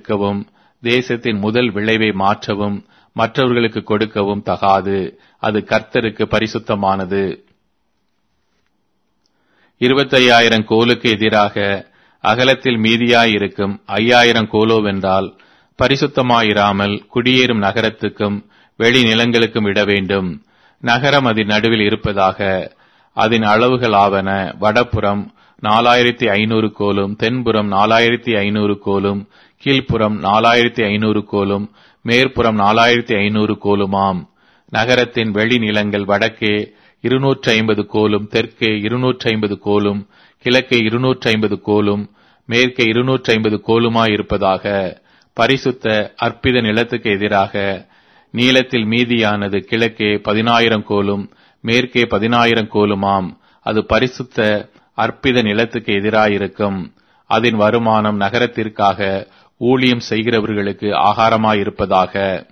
விற்கவும் தேசத்தின் முதல் விளைவை மாற்றவும் மற்றவர்களுக்கு கொடுக்கவும் தகாது அது கர்த்தருக்கு பரிசுத்தமானது இருபத்தையாயிரம் கோலுக்கு எதிராக அகலத்தில் மீதியாயிருக்கும் ஐயாயிரம் கோலோவென்றால் பரிசுத்தமாயிராமல் குடியேறும் நகரத்துக்கும் வெளி நிலங்களுக்கும் விட வேண்டும் நகரம் அதன் நடுவில் இருப்பதாக அதன் அளவுகள் ஆவன வடபுறம் நாலாயிரத்தி ஐநூறு கோலும் தென்புறம் நாலாயிரத்தி ஐநூறு கோலும் கீழ்ப்புறம் நாலாயிரத்தி ஐநூறு கோலும் மேற்புறம் நாலாயிரத்தி ஐநூறு கோலுமாம் நகரத்தின் வெளி நிலங்கள் வடக்கே இருநூற்றி ஐம்பது கோலும் தெற்கே இருநூற்றி ஐம்பது கோலும் கிழக்கே இருநூற்றி ஐம்பது கோலும் மேற்கே இருநூற்றி ஐம்பது கோலுமாயிருப்பதாக பரிசுத்த அற்பித நிலத்துக்கு எதிராக நீளத்தில் மீதியானது கிழக்கே பதினாயிரம் கோலும் மேற்கே பதினாயிரம் கோலுமாம் அது பரிசுத்த அற்பித நிலத்துக்கு எதிராயிருக்கும் அதன் வருமானம் நகரத்திற்காக ஊழியம் செய்கிறவர்களுக்கு ஆகாரமாயிருப்பதாக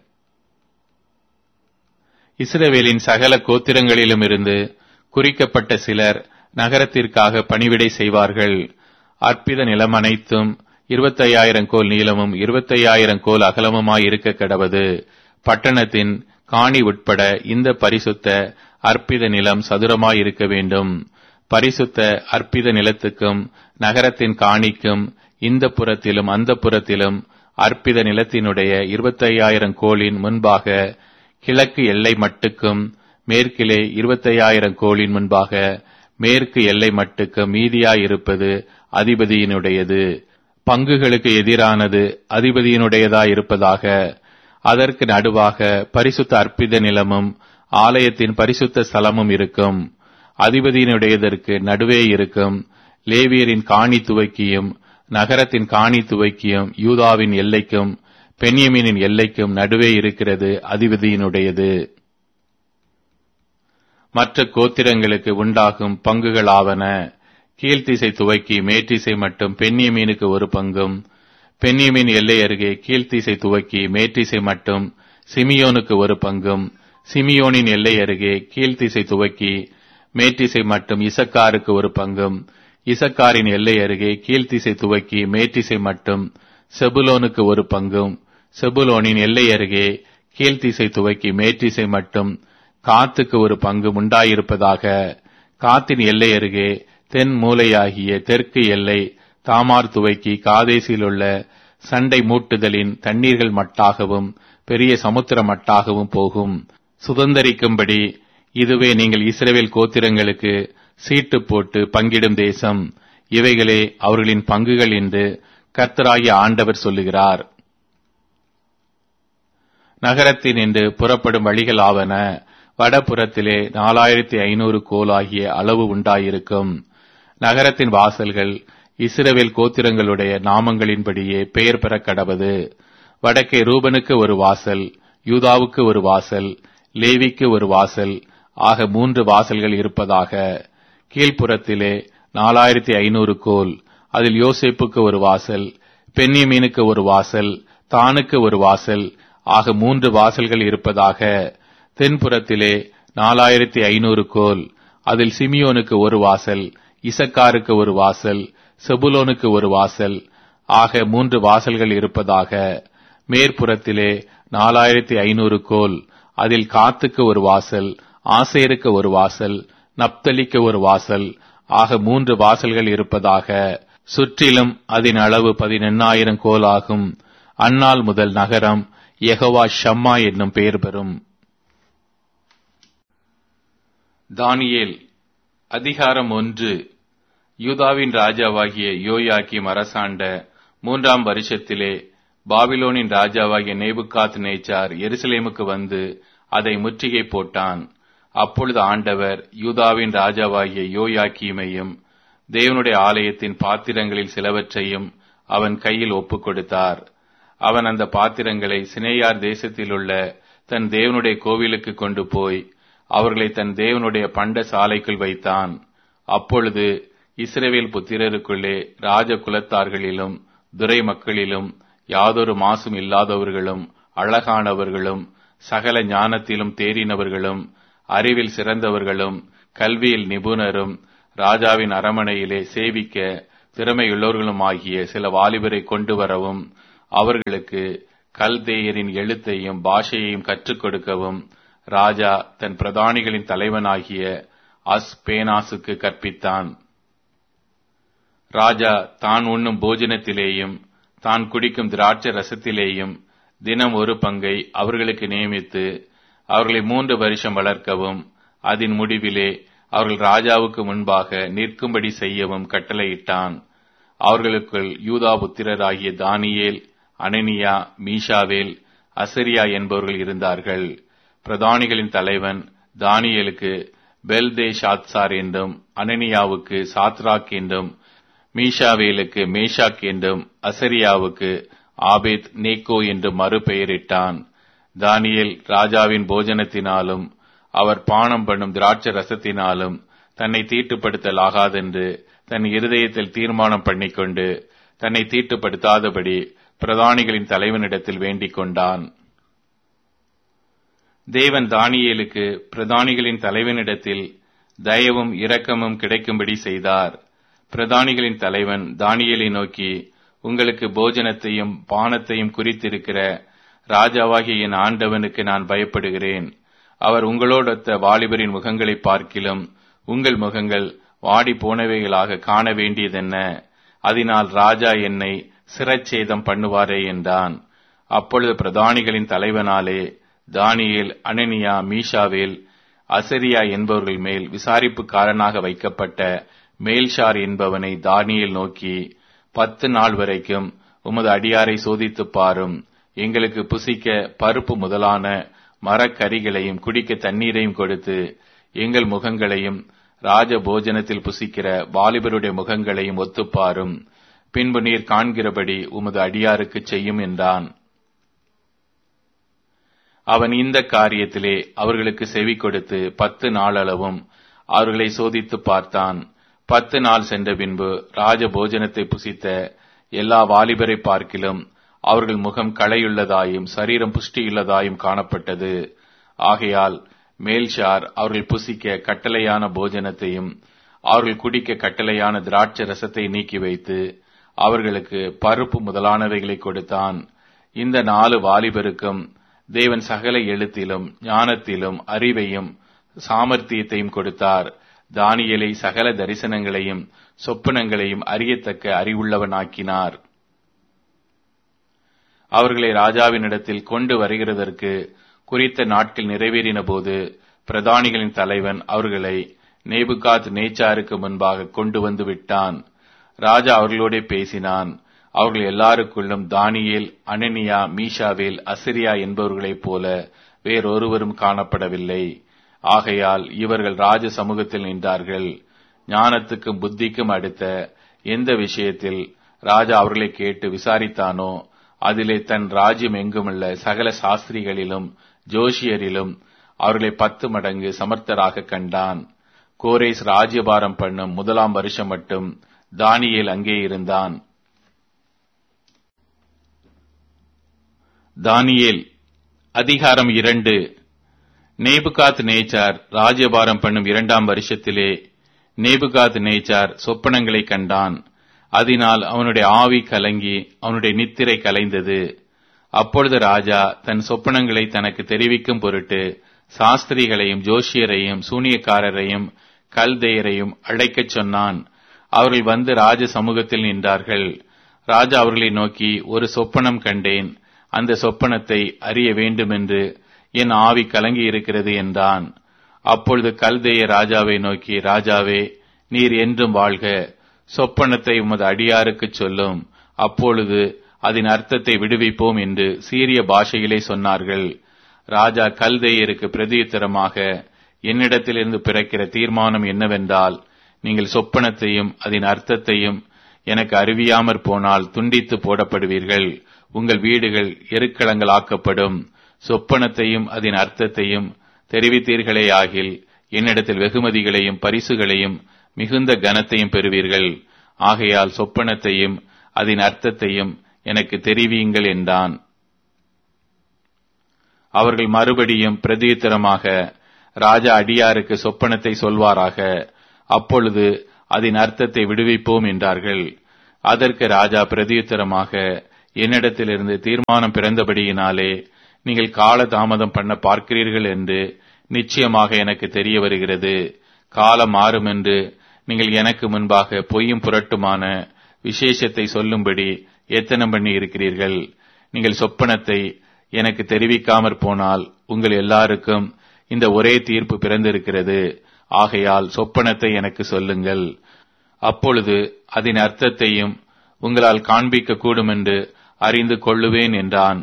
இஸ்ரவேலின் சகல கோத்திரங்களிலுமிருந்து குறிக்கப்பட்ட சிலர் நகரத்திற்காக பணிவிடை செய்வார்கள் அற்பித நிலம் அனைத்தும் இருபத்தையாயிரம் கோல் நீளமும் இருபத்தையாயிரம் கோல் அகலமுமாய் இருக்க கடவது பட்டணத்தின் காணி உட்பட இந்த பரிசுத்த அற்பித நிலம் சதுரமாய் இருக்க வேண்டும் பரிசுத்த அற்பித நிலத்துக்கும் நகரத்தின் காணிக்கும் இந்த புறத்திலும் அந்த புறத்திலும் அற்பித நிலத்தினுடைய இருபத்தையாயிரம் கோளின் முன்பாக கிழக்கு எல்லை மட்டுக்கும் மேற்கிலே இருபத்தையாயிரம் கோளின் முன்பாக மேற்கு எல்லை மட்டுக்கு மீதியாயிருப்பது அதிபதியினுடையது பங்குகளுக்கு எதிரானது அதிபதியினுடையதாயிருப்பதாக அதற்கு நடுவாக பரிசுத்த அற்பித நிலமும் ஆலயத்தின் பரிசுத்த ஸ்தலமும் இருக்கும் அதிபதியினுடையதற்கு நடுவே இருக்கும் லேவியரின் காணி துவக்கியும் நகரத்தின் காணி துவக்கியும் யூதாவின் எல்லைக்கும் பென்யமீனின் எல்லைக்கும் நடுவே இருக்கிறது அதிபதியினுடையது மற்ற கோத்திரங்களுக்கு உண்டாகும் பங்குகளாவன கீழ்த்திசை துவக்கி மேற்றிசை மட்டும் பென்யமீனுக்கு ஒரு பங்கும் பென்யமீன் எல்லை அருகே கீழ்த்திசை துவக்கி மேற்றிசை மட்டும் சிமியோனுக்கு ஒரு பங்கும் சிமியோனின் எல்லை அருகே கீழ்த்திசை துவக்கி மேற்றிசை மட்டும் இசக்காருக்கு ஒரு பங்கும் இசக்காரின் எல்லை அருகே கீழ்த்திசை துவக்கி மேற்றிசை மட்டும் செபுலோனுக்கு ஒரு பங்கும் செபுலோனின் எல்லை அருகே கீழ்த்திசை துவக்கி மேற்றிசை மட்டும் காத்துக்கு ஒரு பங்கு உண்டாயிருப்பதாக காத்தின் எல்லை அருகே தென் மூலையாகிய தெற்கு எல்லை தாமார் துவக்கி காதேசில் உள்ள சண்டை மூட்டுதலின் தண்ணீர்கள் மட்டாகவும் பெரிய சமுத்திர மட்டாகவும் போகும் சுதந்தரிக்கும்படி இதுவே நீங்கள் இஸ்ரேல் கோத்திரங்களுக்கு சீட்டு போட்டு பங்கிடும் தேசம் இவைகளே அவர்களின் பங்குகள் என்று கர்த்தராகிய ஆண்டவர் சொல்லுகிறார் நகரத்தின் என்று புறப்படும் வழிகள் ஆவன வடபுறத்திலே நாலாயிரத்தி ஐநூறு கோல் ஆகிய அளவு உண்டாயிருக்கும் நகரத்தின் வாசல்கள் இஸ்ரவேல் கோத்திரங்களுடைய நாமங்களின்படியே பெயர் பெற கடவது வடக்கே ரூபனுக்கு ஒரு வாசல் யூதாவுக்கு ஒரு வாசல் லேவிக்கு ஒரு வாசல் ஆக மூன்று வாசல்கள் இருப்பதாக கீழ்ப்புறத்திலே நாலாயிரத்தி ஐநூறு கோல் அதில் யோசேப்புக்கு ஒரு வாசல் பென்னியமீனுக்கு ஒரு வாசல் தானுக்கு ஒரு வாசல் ஆக மூன்று வாசல்கள் இருப்பதாக தென்புறத்திலே நாலாயிரத்தி ஐநூறு கோல் அதில் சிமியோனுக்கு ஒரு வாசல் இசக்காருக்கு ஒரு வாசல் செபுலோனுக்கு ஒரு வாசல் ஆக மூன்று வாசல்கள் இருப்பதாக மேற்புறத்திலே நாலாயிரத்தி ஐநூறு கோல் அதில் காத்துக்கு ஒரு வாசல் ஆசேருக்கு ஒரு வாசல் நப்தலிக்கு ஒரு வாசல் ஆக மூன்று வாசல்கள் இருப்பதாக சுற்றிலும் அதன் அளவு பதினெண்ணாயிரம் கோல் ஆகும் அந்நாள் முதல் நகரம் யெகோவா ஷம்மா என்னும் பெயர் பெறும் தானியேல் அதிகாரம் ஒன்று யூதாவின் ராஜாவாகிய யோயாக்கிம் அரசாண்ட மூன்றாம் வருஷத்திலே பாபிலோனின் ராஜாவாகிய நேபுகாத் நேச்சார் எருசலேமுக்கு வந்து அதை முற்றுகை போட்டான் அப்பொழுது ஆண்டவர் யூதாவின் ராஜாவாகிய யோயாக்கீமையும் தேவனுடைய ஆலயத்தின் பாத்திரங்களில் சிலவற்றையும் அவன் கையில் ஒப்புக் கொடுத்தார் அவன் அந்த பாத்திரங்களை சினேயார் தேசத்திலுள்ள தன் தேவனுடைய கோவிலுக்கு கொண்டு போய் அவர்களை தன் தேவனுடைய பண்ட சாலைக்குள் வைத்தான் அப்பொழுது இஸ்ரவேல் புத்திரருக்குள்ளே ராஜ குலத்தார்களிலும் துரை மக்களிலும் யாதொரு மாசும் இல்லாதவர்களும் அழகானவர்களும் சகல ஞானத்திலும் தேறினவர்களும் அறிவில் சிறந்தவர்களும் கல்வியில் நிபுணரும் ராஜாவின் அரமனையிலே சேவிக்க திறமையுள்ளவர்களுமாகிய சில வாலிபரை கொண்டு வரவும் அவர்களுக்கு கல்தேயரின் எழுத்தையும் பாஷையையும் கற்றுக் கொடுக்கவும் ராஜா தன் பிரதானிகளின் தலைவனாகிய அஸ்பேனாசுக்கு கற்பித்தான் ராஜா தான் உண்ணும் போஜனத்திலேயும் தான் குடிக்கும் திராட்சை ரசத்திலேயும் தினம் ஒரு பங்கை அவர்களுக்கு நியமித்து அவர்களை மூன்று வருஷம் வளர்க்கவும் அதன் முடிவிலே அவர்கள் ராஜாவுக்கு முன்பாக நிற்கும்படி செய்யவும் கட்டளையிட்டான் அவர்களுக்குள் யூதா புத்திரராகிய தானியேல் அனனியா மீஷாவேல் அசரியா என்பவர்கள் இருந்தார்கள் பிரதானிகளின் தலைவன் தானியலுக்கு பெல்தே ஷாத்சார் என்றும் அனனியாவுக்கு சாத்ராக் என்றும் மீஷாவேலுக்கு மேஷாக் என்றும் அசரியாவுக்கு ஆபேத் நேக்கோ என்று மறுபெயரிட்டான் தானியேல் ராஜாவின் போஜனத்தினாலும் அவர் பானம் பண்ணும் திராட்சை ரசத்தினாலும் தன்னை தீட்டுப்படுத்தலாகாதென்று தன் இருதயத்தில் தீர்மானம் பண்ணிக்கொண்டு தன்னை தீட்டுப்படுத்தாதபடி பிரதானிகளின் தலைவனிடத்தில் வேண்டிக் கொண்டான் தேவன் தானியேலுக்கு பிரதானிகளின் தலைவனிடத்தில் தயவும் இரக்கமும் கிடைக்கும்படி செய்தார் பிரதானிகளின் தலைவன் தானியேலை நோக்கி உங்களுக்கு போஜனத்தையும் பானத்தையும் குறித்திருக்கிற ராஜாவாகிய என் ஆண்டவனுக்கு நான் பயப்படுகிறேன் அவர் உங்களோடொத்த வாலிபரின் முகங்களை பார்க்கிலும் உங்கள் முகங்கள் வாடி போனவைகளாக காண வேண்டியதென்ன அதனால் ராஜா என்னை சிரச்சேதம் பண்ணுவாரே என்றான் அப்பொழுது பிரதானிகளின் தலைவனாலே தானியேல் அனனியா மீஷாவேல் அசரியா என்பவர்கள் மேல் விசாரிப்புக்காரனாக வைக்கப்பட்ட மேல்ஷார் என்பவனை தானியேல் நோக்கி பத்து நாள் வரைக்கும் உமது அடியாரை சோதித்துப் பாரும் எங்களுக்கு புசிக்க பருப்பு முதலான மரக்கறிகளையும் குடிக்க தண்ணீரையும் கொடுத்து எங்கள் முகங்களையும் ராஜ போஜனத்தில் புசிக்கிற வாலிபருடைய முகங்களையும் ஒத்துப்பாரும் பின்பு நீர் காண்கிறபடி உமது அடியாருக்கு செய்யும் என்றான் அவன் இந்த காரியத்திலே அவர்களுக்கு செவி கொடுத்து பத்து நாளளவும் அவர்களை சோதித்து பார்த்தான் பத்து நாள் சென்ற பின்பு ராஜ போஜனத்தை புசித்த எல்லா வாலிபரை பார்க்கிலும் அவர்கள் முகம் களையுள்ளதாயும் சரீரம் புஷ்டியுள்ளதாயும் காணப்பட்டது ஆகையால் மேல்ஷார் அவர்கள் புசிக்க கட்டளையான போஜனத்தையும் அவர்கள் குடிக்க கட்டளையான திராட்சை ரசத்தை நீக்கி வைத்து அவர்களுக்கு பருப்பு முதலானவைகளை கொடுத்தான் இந்த நாலு வாலிபருக்கும் தேவன் சகல எழுத்திலும் ஞானத்திலும் அறிவையும் சாமர்த்தியத்தையும் கொடுத்தார் தானியலை சகல தரிசனங்களையும் சொப்பனங்களையும் அறியத்தக்க அறிவுள்ளவனாக்கினார் அவர்களை ராஜாவினிடத்தில் கொண்டு வருகிறதற்கு குறித்த நாட்கள் நிறைவேறின போது பிரதானிகளின் தலைவன் அவர்களை நேபுகாத் நேச்சாருக்கு முன்பாக கொண்டு வந்து விட்டான் ராஜா அவர்களோட பேசினான் அவர்கள் எல்லாருக்குள்ளும் தானியேல் அனனியா மீஷாவேல் அசிரியா என்பவர்களைப் போல வேறொருவரும் காணப்படவில்லை ஆகையால் இவர்கள் ராஜ சமூகத்தில் நின்றார்கள் ஞானத்துக்கும் புத்திக்கும் அடுத்த எந்த விஷயத்தில் ராஜா அவர்களை கேட்டு விசாரித்தானோ அதிலே தன் ராஜ்யம் எங்குமுள்ள சகல சாஸ்திரிகளிலும் ஜோஷியரிலும் அவர்களை பத்து மடங்கு சமர்த்தராக கண்டான் கோரேஸ் ராஜ்யபாரம் பண்ணும் முதலாம் வருஷம் மட்டும் தானியேல் அங்கே இருந்தான் தானியேல் அதிகாரம் இரண்டு நேபுகாத் நேச்சார் ராஜ்யபாரம் பண்ணும் இரண்டாம் வருஷத்திலே நேபுகாத் நேச்சார் சொப்பனங்களை கண்டான் அதனால் அவனுடைய ஆவி கலங்கி அவனுடைய நித்திரை கலைந்தது அப்பொழுது ராஜா தன் சொப்பனங்களை தனக்கு தெரிவிக்கும் பொருட்டு சாஸ்திரிகளையும் ஜோஷியரையும் சூனியக்காரரையும் கல்தேயரையும் அழைக்கச் சொன்னான் அவர்கள் வந்து ராஜ சமூகத்தில் நின்றார்கள் ராஜா அவர்களை நோக்கி ஒரு சொப்பனம் கண்டேன் அந்த சொப்பனத்தை அறிய வேண்டுமென்று என் ஆவி கலங்கி இருக்கிறது என்றான் அப்பொழுது கல்தேய ராஜாவை நோக்கி ராஜாவே நீர் என்றும் வாழ்க சொப்பனத்தை உமது அடியாருக்குச் சொல்லும் அப்பொழுது அதன் அர்த்தத்தை விடுவிப்போம் என்று சீரிய பாஷையிலே சொன்னார்கள் ராஜா கல்தேயருக்கு பிரதியுத்தரமாக என்னிடத்திலிருந்து பிறக்கிற தீர்மானம் என்னவென்றால் நீங்கள் சொப்பனத்தையும் அதன் அர்த்தத்தையும் எனக்கு அறிவியாமற் போனால் துண்டித்து போடப்படுவீர்கள் உங்கள் வீடுகள் எருக்களங்கள் ஆக்கப்படும் சொப்பனத்தையும் அதன் அர்த்தத்தையும் தெரிவித்தீர்களே ஆகில் என்னிடத்தில் வெகுமதிகளையும் பரிசுகளையும் மிகுந்த கனத்தையும் பெறுவீர்கள் ஆகையால் சொப்பனத்தையும் அதன் அர்த்தத்தையும் எனக்கு தெரிவியுங்கள் என்றான் அவர்கள் மறுபடியும் பிரதியுத்தரமாக ராஜா அடியாருக்கு சொப்பனத்தை சொல்வாராக அப்பொழுது அதன் அர்த்தத்தை விடுவிப்போம் என்றார்கள் அதற்கு ராஜா பிரதியுத்தரமாக என்னிடத்திலிருந்து தீர்மானம் பிறந்தபடியினாலே நீங்கள் கால தாமதம் பண்ண பார்க்கிறீர்கள் என்று நிச்சயமாக எனக்கு தெரிய வருகிறது காலம் மாறும் என்று நீங்கள் எனக்கு முன்பாக பொய்யும் புரட்டுமான விசேஷத்தை சொல்லும்படி எத்தனம் பண்ணி இருக்கிறீர்கள் நீங்கள் சொப்பனத்தை எனக்கு தெரிவிக்காமற் போனால் உங்கள் எல்லாருக்கும் இந்த ஒரே தீர்ப்பு பிறந்திருக்கிறது ஆகையால் சொப்பனத்தை எனக்கு சொல்லுங்கள் அப்பொழுது அதன் அர்த்தத்தையும் உங்களால் காண்பிக்க கூடும் என்று அறிந்து கொள்ளுவேன் என்றான்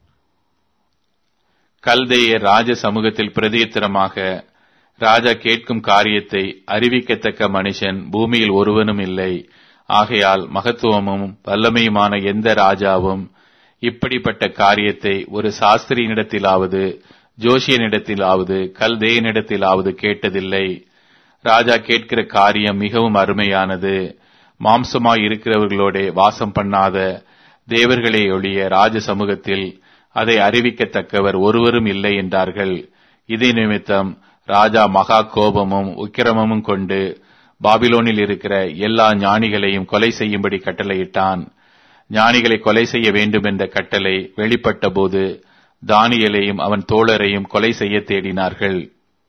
கல்தேயர் ராஜ சமூகத்தில் பிரதியுத்தரமாக ராஜா கேட்கும் காரியத்தை அறிவிக்கத்தக்க மனுஷன் பூமியில் ஒருவனும் இல்லை ஆகையால் மகத்துவமும் வல்லமையுமான எந்த ராஜாவும் இப்படிப்பட்ட காரியத்தை ஒரு சாஸ்திரியினிடத்திலாவது ஜோஷியனிடத்திலாவது கல்தேயனிடத்திலாவது கேட்டதில்லை ராஜா கேட்கிற காரியம் மிகவும் அருமையானது மாம்சமாய் இருக்கிறவர்களோட வாசம் பண்ணாத தேவர்களே ஒழிய ராஜ சமூகத்தில் அதை அறிவிக்கத்தக்கவர் ஒருவரும் இல்லை என்றார்கள் இதே நிமித்தம் ராஜா மகா கோபமும் உக்கிரமும் கொண்டு பாபிலோனில் இருக்கிற எல்லா ஞானிகளையும் கொலை செய்யும்படி கட்டளையிட்டான் ஞானிகளை கொலை செய்ய வேண்டும் என்ற கட்டளை வெளிப்பட்ட போது தானியலையும் அவன் தோழரையும் கொலை செய்ய தேடினார்கள்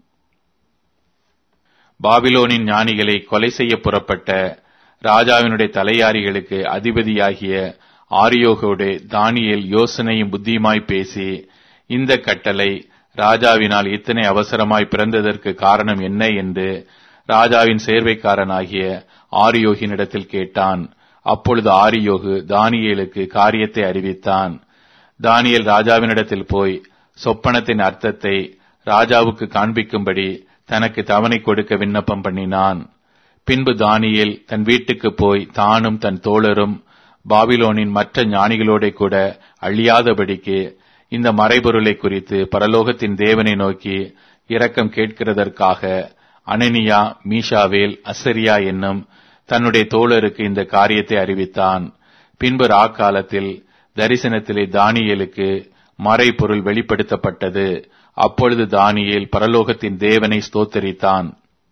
பாபிலோனின் ஞானிகளை கொலை செய்ய புறப்பட்ட ராஜாவினுடைய தலையாரிகளுக்கு அதிபதியாகிய ஆரியோகோடு தானியல் யோசனையும் புத்தியுமாய் பேசி இந்த கட்டளை ராஜாவினால் இத்தனை அவசரமாய் பிறந்ததற்கு காரணம் என்ன என்று ராஜாவின் சேர்வைக்காரனாகிய ஆரியோகினிடத்தில் கேட்டான் அப்பொழுது ஆரியோகு தானியேலுக்கு காரியத்தை அறிவித்தான் தானியல் ராஜாவினிடத்தில் போய் சொப்பனத்தின் அர்த்தத்தை ராஜாவுக்கு காண்பிக்கும்படி தனக்கு தவணை கொடுக்க விண்ணப்பம் பண்ணினான் பின்பு தானியேல் தன் வீட்டுக்கு போய் தானும் தன் தோழரும் பாபிலோனின் மற்ற ஞானிகளோட கூட அழியாதபடிக்கு இந்த மறைபொருளை குறித்து பரலோகத்தின் தேவனை நோக்கி இரக்கம் கேட்கிறதற்காக அனனியா மீஷாவேல் அசரியா என்னும் தன்னுடைய தோழருக்கு இந்த காரியத்தை அறிவித்தான் பின்பு ராக்காலத்தில் தரிசனத்திலே தானியலுக்கு மறைபொருள் வெளிப்படுத்தப்பட்டது அப்பொழுது தானியேல் பரலோகத்தின் தேவனை ஸ்தோத்தரித்தான்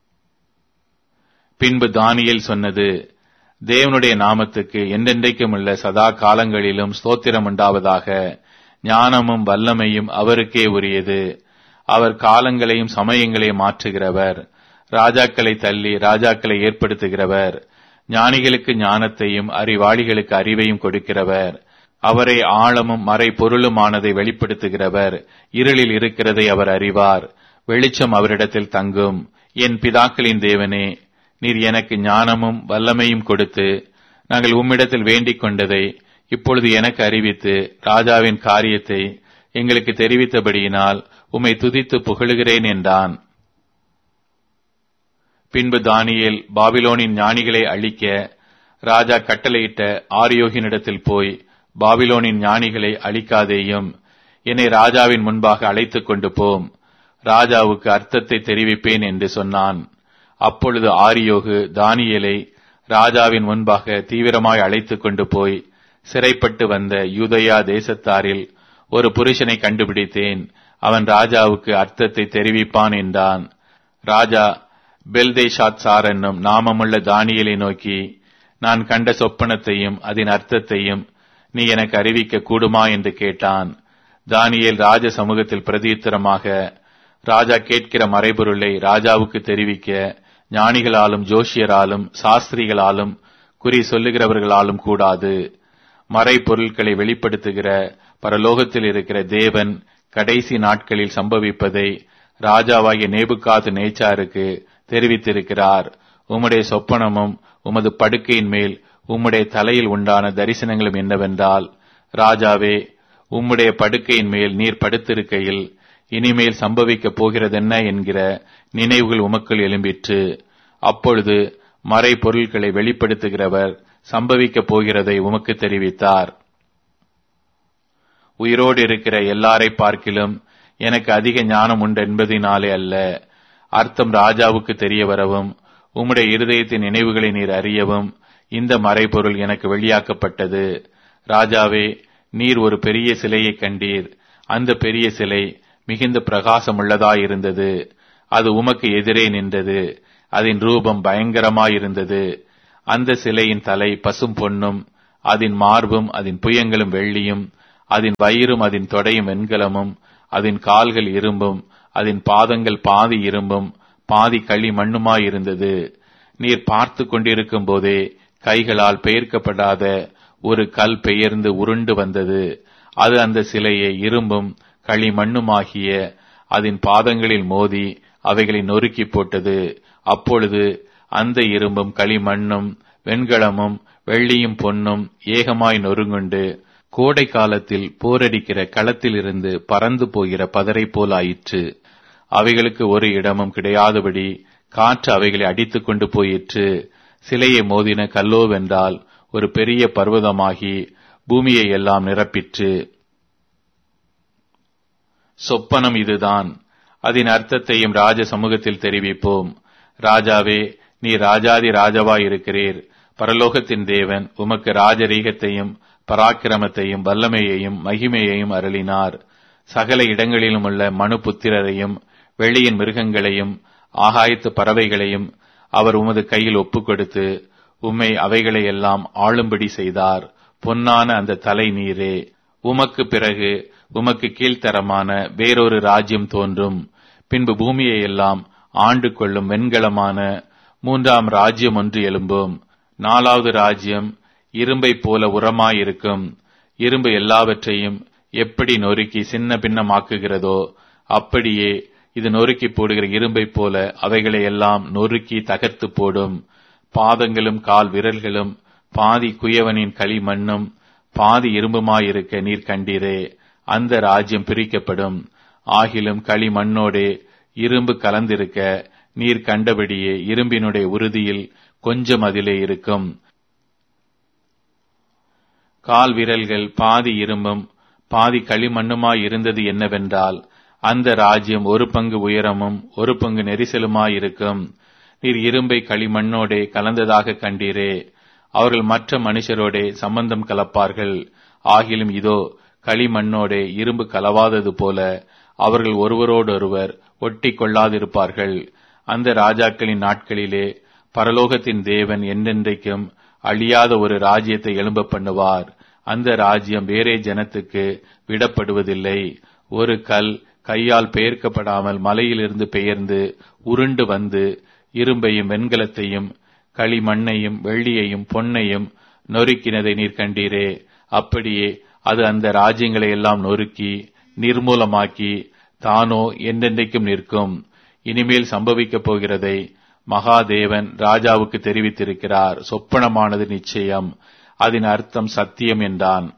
பின்பு தானியேல் சொன்னது தேவனுடைய நாமத்துக்கு என்றென்றைக்கும் உள்ள சதா காலங்களிலும் ஸ்தோத்திரம் உண்டாவதாக ஞானமும் வல்லமையும் அவருக்கே உரியது அவர் காலங்களையும் சமயங்களையும் மாற்றுகிறவர் ராஜாக்களை தள்ளி ராஜாக்களை ஏற்படுத்துகிறவர் ஞானிகளுக்கு ஞானத்தையும் அறிவாளிகளுக்கு அறிவையும் கொடுக்கிறவர் அவரை ஆழமும் மறை பொருளுமானதை வெளிப்படுத்துகிறவர் இருளில் இருக்கிறதை அவர் அறிவார் வெளிச்சம் அவரிடத்தில் தங்கும் என் பிதாக்களின் தேவனே நீர் எனக்கு ஞானமும் வல்லமையும் கொடுத்து நாங்கள் உம்மிடத்தில் வேண்டிக் கொண்டதை இப்பொழுது எனக்கு அறிவித்து ராஜாவின் காரியத்தை எங்களுக்கு தெரிவித்தபடியினால் உம்மை துதித்து புகழுகிறேன் என்றான் பின்பு தானியேல் பாபிலோனின் ஞானிகளை அழிக்க ராஜா கட்டளையிட்ட ஆரியோகினிடத்தில் போய் பாபிலோனின் ஞானிகளை அழிக்காதேயும் என்னை ராஜாவின் முன்பாக அழைத்துக் கொண்டு போம் ராஜாவுக்கு அர்த்தத்தை தெரிவிப்பேன் என்று சொன்னான் அப்பொழுது ஆரியோகு தானியலை ராஜாவின் முன்பாக தீவிரமாய் அழைத்துக் கொண்டு போய் சிறைப்பட்டு வந்த யூதயா தேசத்தாரில் ஒரு புருஷனை கண்டுபிடித்தேன் அவன் ராஜாவுக்கு அர்த்தத்தை தெரிவிப்பான் என்றான் ராஜா பெல்தேஷாத் சார் என்னும் நாமமுள்ள தானியலை நோக்கி நான் கண்ட சொப்பனத்தையும் அதன் அர்த்தத்தையும் நீ எனக்கு அறிவிக்க கூடுமா என்று கேட்டான் தானியேல் ராஜ சமூகத்தில் பிரதியுத்தரமாக ராஜா கேட்கிற மறைபொருளை ராஜாவுக்கு தெரிவிக்க ஞானிகளாலும் ஜோஷியராலும் சாஸ்திரிகளாலும் குறி சொல்லுகிறவர்களாலும் கூடாது மறைபொருட்களை வெளிப்படுத்துகிற பரலோகத்தில் இருக்கிற தேவன் கடைசி நாட்களில் சம்பவிப்பதை ராஜாவாகிய நேபுகாது நேச்சாருக்கு தெரிவித்திருக்கிறார் உம்முடைய சொப்பனமும் உமது படுக்கையின் மேல் உம்முடைய தலையில் உண்டான தரிசனங்களும் என்னவென்றால் ராஜாவே உம்முடைய படுக்கையின் மேல் நீர் படுத்திருக்கையில் இனிமேல் சம்பவிக்கப் போகிறதென்ன என்கிற நினைவுகள் உமக்குள் எழும்பிற்று அப்பொழுது மறை பொருட்களை வெளிப்படுத்துகிறவர் சம்பவிக்கப் போகிறதை உமக்கு தெரிவித்தார் உயிரோடு இருக்கிற எல்லாரை பார்க்கிலும் எனக்கு அதிக ஞானம் உண்டு என்பதினாலே அல்ல அர்த்தம் ராஜாவுக்கு தெரிய வரவும் உம்முடைய இருதயத்தின் நினைவுகளை நீர் அறியவும் இந்த மறைபொருள் எனக்கு வெளியாக்கப்பட்டது ராஜாவே நீர் ஒரு பெரிய சிலையை கண்டீர் அந்த பெரிய சிலை மிகுந்த பிரகாசம் உள்ளதாயிருந்தது அது உமக்கு எதிரே நின்றது அதன் ரூபம் பயங்கரமாயிருந்தது அந்த சிலையின் தலை பசும் பொன்னும் அதன் மார்பும் அதன் புயங்களும் வெள்ளியும் அதன் வயிறும் அதன் தொடையும் வெண்கலமும் அதன் கால்கள் இரும்பும் அதன் பாதங்கள் பாதி இரும்பும் பாதி களி மண்ணுமாயிருந்தது நீர் பார்த்து கொண்டிருக்கும் போதே கைகளால் பெயர்க்கப்படாத ஒரு கல் பெயர்ந்து உருண்டு வந்தது அது அந்த சிலையை இரும்பும் களி மண்ணுமாகிய அதன் பாதங்களில் மோதி அவைகளை நொறுக்கி போட்டது அப்பொழுது அந்த இரும்பும் களிமண்ணும் வெண்கலமும் வெள்ளியும் பொன்னும் ஏகமாய் நொறுங்குண்டு கோடை காலத்தில் போரடிக்கிற களத்திலிருந்து பறந்து போகிற பதரை போலாயிற்று அவைகளுக்கு ஒரு இடமும் கிடையாதபடி காற்று அவைகளை அடித்துக் கொண்டு போயிற்று சிலையை மோதின கல்லோவென்றால் ஒரு பெரிய பர்வதமாகி பூமியை எல்லாம் நிரப்பிற்று சொப்பனம் இதுதான் அதன் அர்த்தத்தையும் ராஜ சமூகத்தில் தெரிவிப்போம் ராஜாவே நீ ராஜாதி ராஜாவாய் இருக்கிறீர் பரலோகத்தின் தேவன் உமக்கு ராஜரீகத்தையும் பராக்கிரமத்தையும் வல்லமையையும் மகிமையையும் அருளினார் சகல இடங்களிலும் உள்ள மனு புத்திரரையும் வெளியின் மிருகங்களையும் ஆகாயத்து பறவைகளையும் அவர் உமது கையில் ஒப்புக் கொடுத்து உம்மை அவைகளையெல்லாம் ஆளும்படி செய்தார் பொன்னான அந்த தலை நீரே உமக்கு பிறகு உமக்கு கீழ்த்தரமான வேறொரு ராஜ்யம் தோன்றும் பின்பு பூமியை எல்லாம் ஆண்டு கொள்ளும் வெண்கலமான மூன்றாம் ராஜ்யம் ஒன்று எழும்பும் நாலாவது ராஜ்யம் இரும்பை போல உரமாயிருக்கும் இரும்பு எல்லாவற்றையும் எப்படி நொறுக்கி சின்ன பின்னமாக்குகிறதோ அப்படியே இது நொறுக்கி போடுகிற இரும்பை போல அவைகளை எல்லாம் நொறுக்கி தகர்த்து போடும் பாதங்களும் கால் விரல்களும் பாதி குயவனின் களிமண்ணும் பாதி இரும்புமாயிருக்க நீர் கண்டீரே அந்த ராஜ்யம் பிரிக்கப்படும் ஆகிலும் களிமண்ணோடே இரும்பு கலந்திருக்க நீர் கண்டபடியே இரும்பினுடைய உறுதியில் கொஞ்சம் அதிலே இருக்கும் கால் விரல்கள் பாதி இரும்பும் பாதி களிமண்ணுமாய் இருந்தது என்னவென்றால் அந்த ராஜ்யம் ஒரு பங்கு உயரமும் ஒரு பங்கு நெரிசலுமாயிருக்கும் நீர் இரும்பை களிமண்ணோடே கலந்ததாக கண்டீரே அவர்கள் மற்ற மனுஷரோடே சம்பந்தம் கலப்பார்கள் ஆகிலும் இதோ களிமண்ணோடே இரும்பு கலவாதது போல அவர்கள் ஒருவரோடொருவர் ஒட்டி கொள்ளாதிருப்பார்கள் அந்த ராஜாக்களின் நாட்களிலே பரலோகத்தின் தேவன் என்றென்றைக்கும் அழியாத ஒரு ராஜ்யத்தை எழும்ப பண்ணுவார் அந்த ராஜ்யம் வேறே ஜனத்துக்கு விடப்படுவதில்லை ஒரு கல் கையால் பெயர்க்கப்படாமல் மலையிலிருந்து பெயர்ந்து உருண்டு வந்து இரும்பையும் வெண்கலத்தையும் களிமண்ணையும் வெள்ளியையும் பொன்னையும் நொறுக்கினதை நீர் கண்டீரே அப்படியே அது அந்த ராஜ்யங்களை எல்லாம் நொறுக்கி நிர்மூலமாக்கி தானோ என்றென்றைக்கும் நிற்கும் இனிமேல் சம்பவிக்கப் போகிறதை மகாதேவன் ராஜாவுக்கு தெரிவித்திருக்கிறார் சொப்பனமானது நிச்சயம் அதன் அர்த்தம் சத்தியம் என்றான்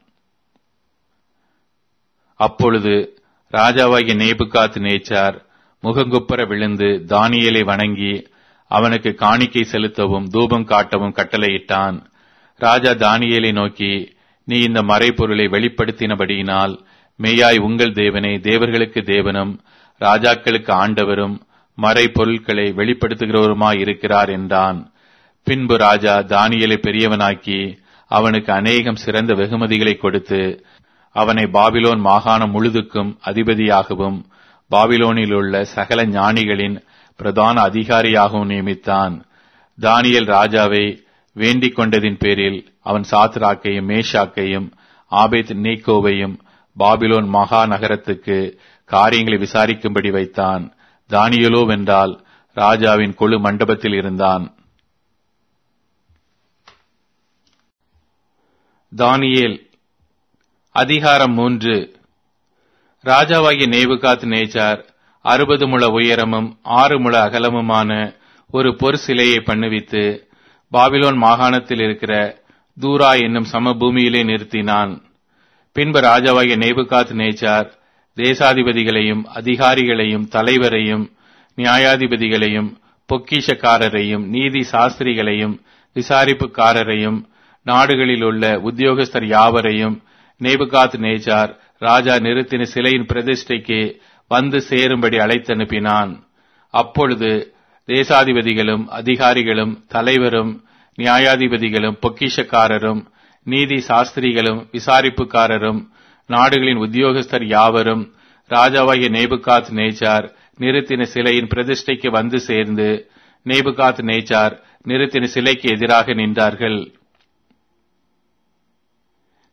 அப்பொழுது ராஜாவாகிய நேபுகாத் நேச்சார் முகங்குப்புற விழுந்து தானியலை வணங்கி அவனுக்கு காணிக்கை செலுத்தவும் தூபம் காட்டவும் கட்டளையிட்டான் ராஜா தானியலை நோக்கி நீ இந்த மறைப்பொருளை வெளிப்படுத்தினபடியினால் மெய்யாய் உங்கள் தேவனே தேவர்களுக்கு தேவனும் ராஜாக்களுக்கு ஆண்டவரும் மறை பொருட்களை வெளிப்படுத்துகிறவருமாய் இருக்கிறார் என்றான் பின்பு ராஜா தானியலை பெரியவனாக்கி அவனுக்கு அநேகம் சிறந்த வெகுமதிகளை கொடுத்து அவனை பாபிலோன் மாகாணம் முழுதுக்கும் அதிபதியாகவும் பாபிலோனில் உள்ள சகல ஞானிகளின் பிரதான அதிகாரியாகவும் நியமித்தான் தானியல் ராஜாவை வேண்டிக் கொண்டதின் பேரில் அவன் சாத்ராக்கையும் மேஷாக்கையும் ஆபேத் நீக்கோவையும் பாபிலோன் மகா நகரத்துக்கு காரியங்களை விசாரிக்கும்படி வைத்தான் தானியலோ வென்றால் ராஜாவின் கொழு மண்டபத்தில் இருந்தான் தானியேல் அதிகாரம் மூன்று ராஜாவாகிய நேபுகாத் நேச்சார் அறுபது முழ உயரமும் ஆறு முழ அகலமுமான ஒரு பொற் சிலையை பண்ணுவித்து பாபிலோன் மாகாணத்தில் இருக்கிற தூரா என்னும் சமபூமியிலே நிறுத்தினான் பின்பு ராஜாவாகிய நேபுகாத் நேச்சார் தேசாதிபதிகளையும் அதிகாரிகளையும் தலைவரையும் நியாயாதிபதிகளையும் பொக்கிஷக்காரரையும் நீதி சாஸ்திரிகளையும் விசாரிப்புக்காரரையும் நாடுகளில் உள்ள உத்தியோகஸ்தர் யாவரையும் நேபுகாத் நேச்சார் ராஜா நிறுத்தின சிலையின் பிரதிஷ்டைக்கு வந்து சேரும்படி அழைத்தனுப்பினான் அப்பொழுது தேசாதிபதிகளும் அதிகாரிகளும் தலைவரும் நியாயாதிபதிகளும் பொக்கிஷக்காரரும் நீதி சாஸ்திரிகளும் விசாரிப்புக்காரரும் நாடுகளின் உத்தியோகஸ்தர் யாவரும் ராஜாவாகிய நேபுகாத் நேச்சார் நிறுத்தின சிலையின் பிரதிஷ்டைக்கு வந்து சேர்ந்து நேபுகாத் நேச்சார் நிறுத்தின சிலைக்கு எதிராக நின்றார்கள்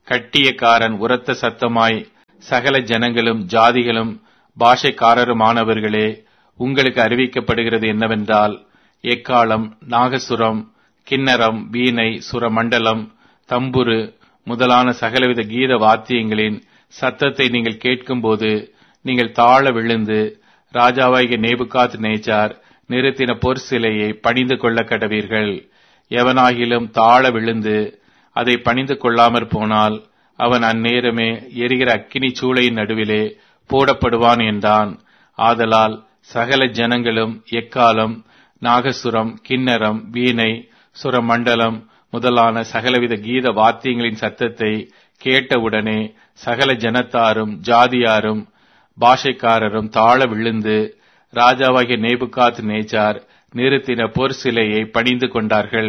கட்டியக்காரன் உரத்த சத்தமாய் சகல ஜனங்களும் ஜாதிகளும் பாஷைக்காரருமானவர்களே உங்களுக்கு அறிவிக்கப்படுகிறது என்னவென்றால் எக்காலம் நாகசுரம் கிண்ணரம் வீணை சுரமண்டலம் தம்புரு முதலான சகலவித கீத வாத்தியங்களின் சத்தத்தை நீங்கள் கேட்கும்போது நீங்கள் தாழ விழுந்து ராஜாவாகிய நேபுகாத் நேச்சார் நிறுத்தின பொற் சிலையை பணிந்து கொள்ள கடவீர்கள் எவனாகிலும் தாழ விழுந்து அதை பணிந்து கொள்ளாமற் போனால் அவன் அந்நேரமே எரிகிற அக்கினி சூளையின் நடுவிலே போடப்படுவான் என்றான் ஆதலால் சகல ஜனங்களும் எக்காலம் நாகசுரம் கிண்ணரம் வீணை சுரமண்டலம் முதலான சகலவித கீத வாத்தியங்களின் சத்தத்தை கேட்டவுடனே சகல ஜனத்தாரும் ஜாதியாரும் பாஷைக்காரரும் தாழ விழுந்து ராஜாவாகிய நேபுகாத் நேச்சார் நிறுத்தின பொற் சிலையை பணிந்து கொண்டார்கள்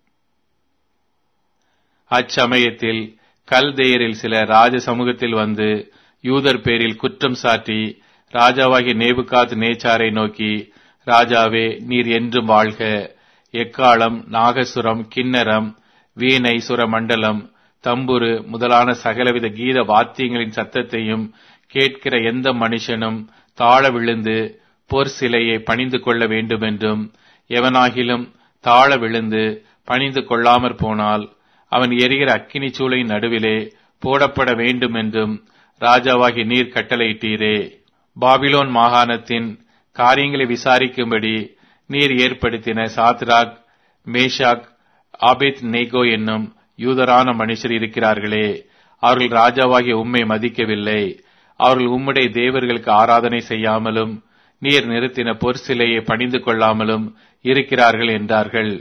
அச்சமயத்தில் கல்தேயரில் சில ராஜ சமூகத்தில் வந்து யூதர் பேரில் குற்றம் சாட்டி ராஜாவாகிய நேபுகாத் நேச்சாரை நோக்கி ராஜாவே நீர் என்றும் வாழ்க எக்காலம் நாகசுரம் கிண்ணரம் வீணை சுரமண்டலம் தம்புரு முதலான சகலவித கீத வாத்தியங்களின் சத்தத்தையும் கேட்கிற எந்த மனுஷனும் தாழ விழுந்து பொற் சிலையை பணிந்து கொள்ள வேண்டுமென்றும் எவனாகிலும் தாழ விழுந்து பணிந்து கொள்ளாமற் போனால் அவன் எரிகிற அக்கினி சூளையின் நடுவிலே போடப்பட வேண்டும் என்றும் ராஜாவாகி நீர் கட்டளையிட்டீரே பாபிலோன் மாகாணத்தின் காரியங்களை விசாரிக்கும்படி நீர் ஏற்படுத்தின சாத்ராக் மேஷாக் ஆபேத் நேகோ என்னும் யூதரான மனுஷர் இருக்கிறார்களே அவர்கள் ராஜாவாகிய உம்மை மதிக்கவில்லை அவர்கள் உம்முடைய தேவர்களுக்கு ஆராதனை செய்யாமலும் நீர் நிறுத்தின பொற் சிலையை பணிந்து கொள்ளாமலும் இருக்கிறார்கள் என்றார்கள்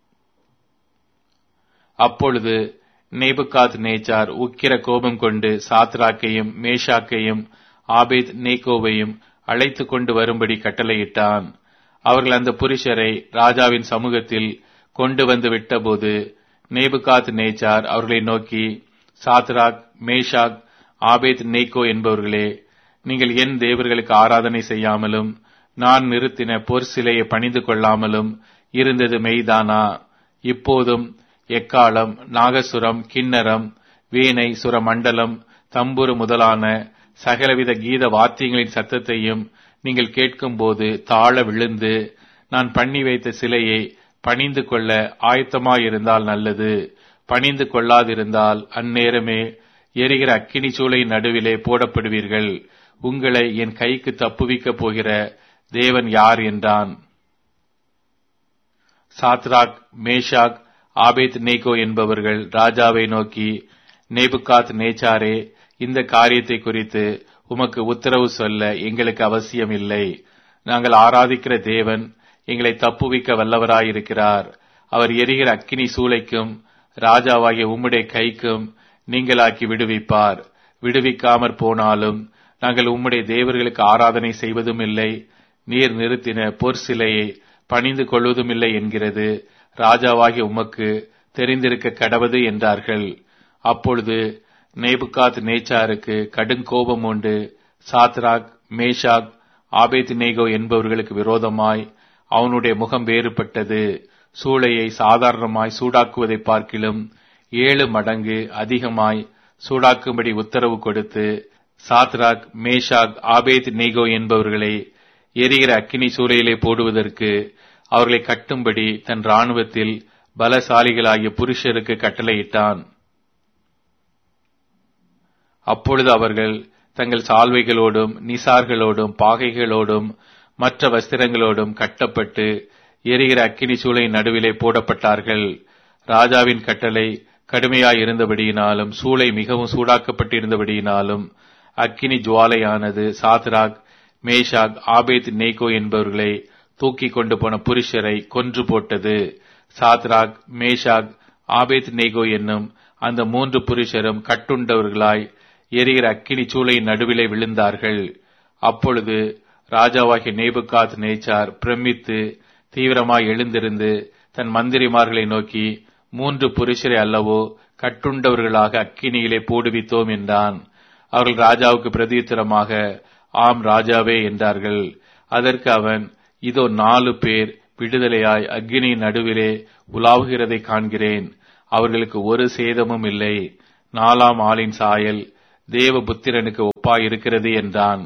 அப்பொழுது நேபுகாத் நேச்சார் உக்கிர கோபம் கொண்டு சாத்ராக்கையும் மேஷாக்கையும் ஆபேத் நேகோவையும் அழைத்து கொண்டு வரும்படி கட்டளையிட்டான் அவர்கள் அந்த புருஷரை ராஜாவின் சமூகத்தில் கொண்டு வந்து விட்டபோது நேபுகாத் நேச்சார் அவர்களை நோக்கி சாத்ராக் மேஷாக் ஆபேத் நேகோ என்பவர்களே நீங்கள் என் தேவர்களுக்கு ஆராதனை செய்யாமலும் நான் நிறுத்தின பொற் சிலையை பணிந்து கொள்ளாமலும் இருந்தது மெய்தானா இப்போதும் எக்காலம் நாகசுரம் கிண்ணரம் வீணை சுரமண்டலம் தம்புரு முதலான சகலவித கீத வாத்தியங்களின் சத்தத்தையும் நீங்கள் கேட்கும்போது தாழ விழுந்து நான் பண்ணி வைத்த சிலையை பணிந்து கொள்ள ஆயத்தமாயிருந்தால் நல்லது பணிந்து கொள்ளாதிருந்தால் அந்நேரமே எரிகிற அக்கினி சூளையின் நடுவிலே போடப்படுவீர்கள் உங்களை என் கைக்கு தப்புவிக்கப் போகிற தேவன் யார் என்றான் சாத்ராக் மேஷாக் ஆபேத் நேகோ என்பவர்கள் ராஜாவை நோக்கி நேபுகாத் நேச்சாரே இந்த காரியத்தை குறித்து உமக்கு உத்தரவு சொல்ல எங்களுக்கு அவசியம் இல்லை நாங்கள் ஆராதிக்கிற தேவன் எங்களை தப்புவிக்க வல்லவராயிருக்கிறார் அவர் எரிகிற அக்கினி சூளைக்கும் ராஜாவாகிய உம்முடைய கைக்கும் நீங்களாக்கி விடுவிப்பார் விடுவிக்காமற் போனாலும் நாங்கள் உம்முடைய தேவர்களுக்கு ஆராதனை செய்வதும் இல்லை நீர் நிறுத்தின பொற் சிலையை பணிந்து கொள்வதும் இல்லை என்கிறது ராஜாவாகிய உமக்கு தெரிந்திருக்க கடவது என்றார்கள் அப்பொழுது நேபுகாத் நேச்சாருக்கு கடுங்கோபம் உண்டு சாத்ராக் மேஷாக் ஆபேத் நேகோ என்பவர்களுக்கு விரோதமாய் அவனுடைய முகம் வேறுபட்டது சூளையை சாதாரணமாய் சூடாக்குவதை பார்க்கிலும் ஏழு மடங்கு அதிகமாய் சூடாக்கும்படி உத்தரவு கொடுத்து சாத்ராக் மேஷாக் ஆபேத் நேகோ என்பவர்களை எரிகிற அக்கினி சூளையிலே போடுவதற்கு அவர்களை கட்டும்படி தன் ராணுவத்தில் பலசாலிகளாகிய புருஷருக்கு கட்டளையிட்டான் அப்பொழுது அவர்கள் தங்கள் சால்வைகளோடும் நிசார்களோடும் பாகைகளோடும் மற்ற வஸ்திரங்களோடும் கட்டப்பட்டு எரிகிற அக்கினி சூளை நடுவிலே போடப்பட்டார்கள் ராஜாவின் கட்டளை கடுமையாய் இருந்தபடியினாலும் சூளை மிகவும் சூடாக்கப்பட்டிருந்தபடியினாலும் அக்கினி ஜுவாலையானது சாத்ராக் மேஷாக் ஆபேத் நேகோ என்பவர்களை தூக்கி கொண்டு போன புருஷரை கொன்று போட்டது சாத்ராக் மேஷாக் ஆபேத் நேகோ என்னும் அந்த மூன்று புருஷரும் கட்டுண்டவர்களாய் எரிகிற அக்கினி சூளையின் நடுவிலே விழுந்தார்கள் அப்பொழுது ராஜாவாகிய நேபுகாத் நேச்சார் பிரமித்து தீவிரமாய் எழுந்திருந்து தன் மந்திரிமார்களை நோக்கி மூன்று புருஷரை அல்லவோ கட்டுண்டவர்களாக அக்கினியிலே போடுவித்தோம் என்றான் அவர்கள் ராஜாவுக்கு பிரதியுத்தரமாக ஆம் ராஜாவே என்றார்கள் அதற்கு அவன் இதோ நாலு பேர் விடுதலையாய் அக்னியின் நடுவிலே உலாவுகிறதை காண்கிறேன் அவர்களுக்கு ஒரு சேதமும் இல்லை நாலாம் ஆளின் சாயல் தேவபுத்திரனுக்கு ஒப்பாயிருக்கிறது என்றான்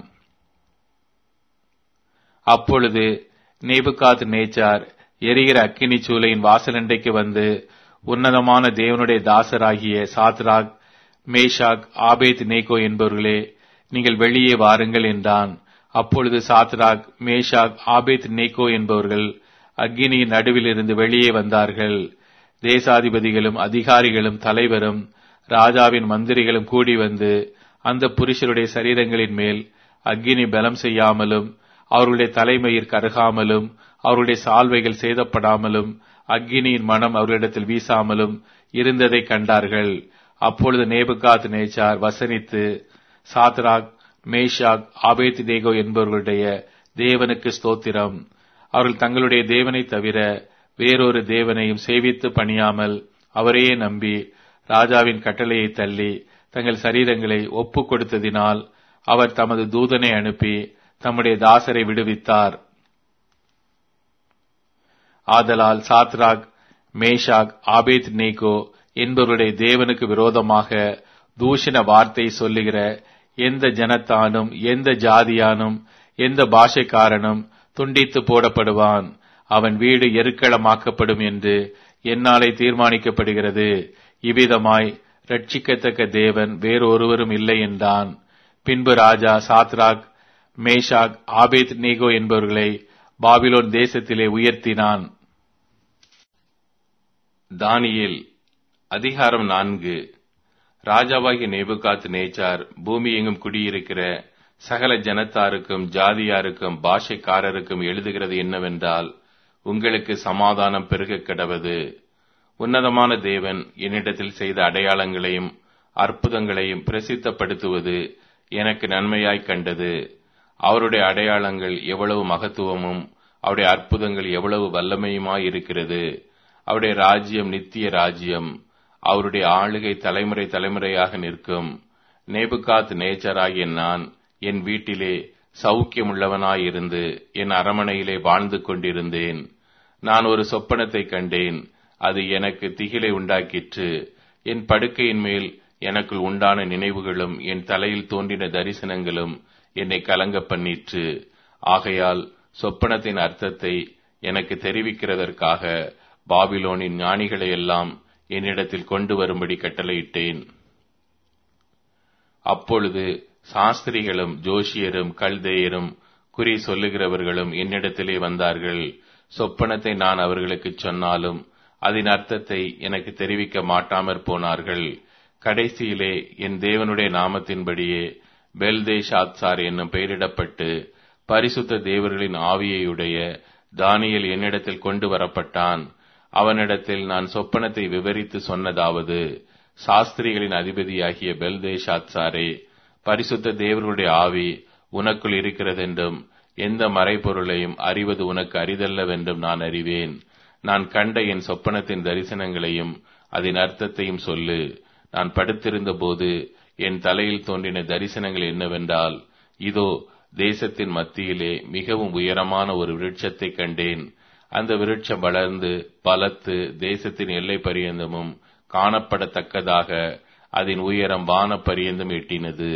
அப்பொழுது நேபுகாத் நேச்சார் எரிகிற அக்கினி சூளையின் வாசலண்டைக்கு வந்து உன்னதமான தேவனுடைய தாசராகிய சாத்ராக் மேஷாக் ஆபேத் நேகோ என்பவர்களே நீங்கள் வெளியே வாருங்கள் என்றான் அப்பொழுது சாத்ராக் மேஷாக் ஆபேத் நேகோ என்பவர்கள் அக்கினியின் நடுவிலிருந்து வெளியே வந்தார்கள் தேசாதிபதிகளும் அதிகாரிகளும் தலைவரும் ராஜாவின் மந்திரிகளும் கூடி வந்து அந்த புருஷருடைய சரீரங்களின் மேல் அக்கினி பலம் செய்யாமலும் அவர்களுடைய தலைமயிர் கருகாமலும் அவருடைய சால்வைகள் சேதப்படாமலும் அக்கினியின் மனம் அவர்களிடத்தில் வீசாமலும் இருந்ததை கண்டார்கள் அப்பொழுது நேபுகாத் நேச்சார் வசனித்து சாத்ராக் மேஷாக் ஆபேத் தேகோ என்பவர்களுடைய தேவனுக்கு ஸ்தோத்திரம் அவர்கள் தங்களுடைய தேவனை தவிர வேறொரு தேவனையும் சேவித்து பணியாமல் அவரையே நம்பி ராஜாவின் கட்டளையை தள்ளி தங்கள் சரீரங்களை ஒப்பு கொடுத்ததினால் அவர் தமது தூதனை அனுப்பி தம்முடைய தாசரை விடுவித்தார் ஆதலால் சாத்ராக் மேஷாக் ஆபேத் நேகோ என்பவருடைய தேவனுக்கு விரோதமாக தூஷண வார்த்தை சொல்லுகிற எந்த ஜனத்தானும் எந்த ஜாதியானும் எந்த பாஷைக்காரனும் துண்டித்து போடப்படுவான் அவன் வீடு எருக்களமாக்கப்படும் என்று என்னாலே தீர்மானிக்கப்படுகிறது இவ்விதமாய் ரட்சிக்கத்தக்க தேவன் வேறொருவரும் இல்லை என்றான் பின்பு ராஜா சாத்ராக் மேஷாக் ஆபேத் நேகோ என்பவர்களை பாபிலோன் தேசத்திலே உயர்த்தினான் தானியேல் அதிகாரம் நான்கு ராஜாவாகிய நேபுகாத் நேச்சார் பூமி எங்கும் குடியிருக்கிற சகல ஜனத்தாருக்கும் ஜாதியாருக்கும் பாஷைக்காரருக்கும் எழுதுகிறது என்னவென்றால் உங்களுக்கு சமாதானம் பெருக கிடவது உன்னதமான தேவன் என்னிடத்தில் செய்த அடையாளங்களையும் அற்புதங்களையும் பிரசித்தப்படுத்துவது எனக்கு நன்மையாய் கண்டது அவருடைய அடையாளங்கள் எவ்வளவு மகத்துவமும் அவருடைய அற்புதங்கள் எவ்வளவு வல்லமையுமாய் இருக்கிறது அவருடைய ராஜ்யம் நித்திய ராஜ்யம் அவருடைய ஆளுகை தலைமுறை தலைமுறையாக நிற்கும் நேபுகாத் நேச்சராகிய நான் என் வீட்டிலே சௌக்கியமுள்ளவனாயிருந்து என் அரமனையிலே வாழ்ந்து கொண்டிருந்தேன் நான் ஒரு சொப்பனத்தை கண்டேன் அது எனக்கு திகிலை உண்டாக்கிற்று என் படுக்கையின் மேல் எனக்குள் உண்டான நினைவுகளும் என் தலையில் தோன்றின தரிசனங்களும் என்னை கலங்க பண்ணிற்று ஆகையால் சொப்பனத்தின் அர்த்தத்தை எனக்கு தெரிவிக்கிறதற்காக பாபிலோனின் ஞானிகளை எல்லாம் என்னிடத்தில் கொண்டு வரும்படி கட்டளையிட்டேன் அப்பொழுது சாஸ்திரிகளும் ஜோஷியரும் கல்தேயரும் குறி சொல்லுகிறவர்களும் என்னிடத்திலே வந்தார்கள் சொப்பனத்தை நான் அவர்களுக்கு சொன்னாலும் அதன் அர்த்தத்தை எனக்கு தெரிவிக்க மாட்டாமற் போனார்கள் கடைசியிலே என் தேவனுடைய நாமத்தின்படியே பெல்தேஷாத்சார் என்னும் பெயரிடப்பட்டு பரிசுத்த தேவர்களின் ஆவியையுடைய தானியல் என்னிடத்தில் கொண்டு வரப்பட்டான் அவனிடத்தில் நான் சொப்பனத்தை விவரித்து சொன்னதாவது சாஸ்திரிகளின் அதிபதியாகிய பெல்தேஷாத்சாரே பரிசுத்த தேவர்களுடைய ஆவி உனக்குள் இருக்கிறதென்றும் எந்த மறைபொருளையும் அறிவது உனக்கு அரிதல்லவென்றும் நான் அறிவேன் நான் கண்ட என் சொப்பனத்தின் தரிசனங்களையும் அதன் அர்த்தத்தையும் சொல்லு நான் படுத்திருந்த போது என் தலையில் தோன்றின தரிசனங்கள் என்னவென்றால் இதோ தேசத்தின் மத்தியிலே மிகவும் உயரமான ஒரு விருட்சத்தை கண்டேன் அந்த விருட்சம் வளர்ந்து பலத்து தேசத்தின் எல்லை பரியந்தமும் காணப்படத்தக்கதாக அதன் உயரம் வான பரியந்தம் எட்டினது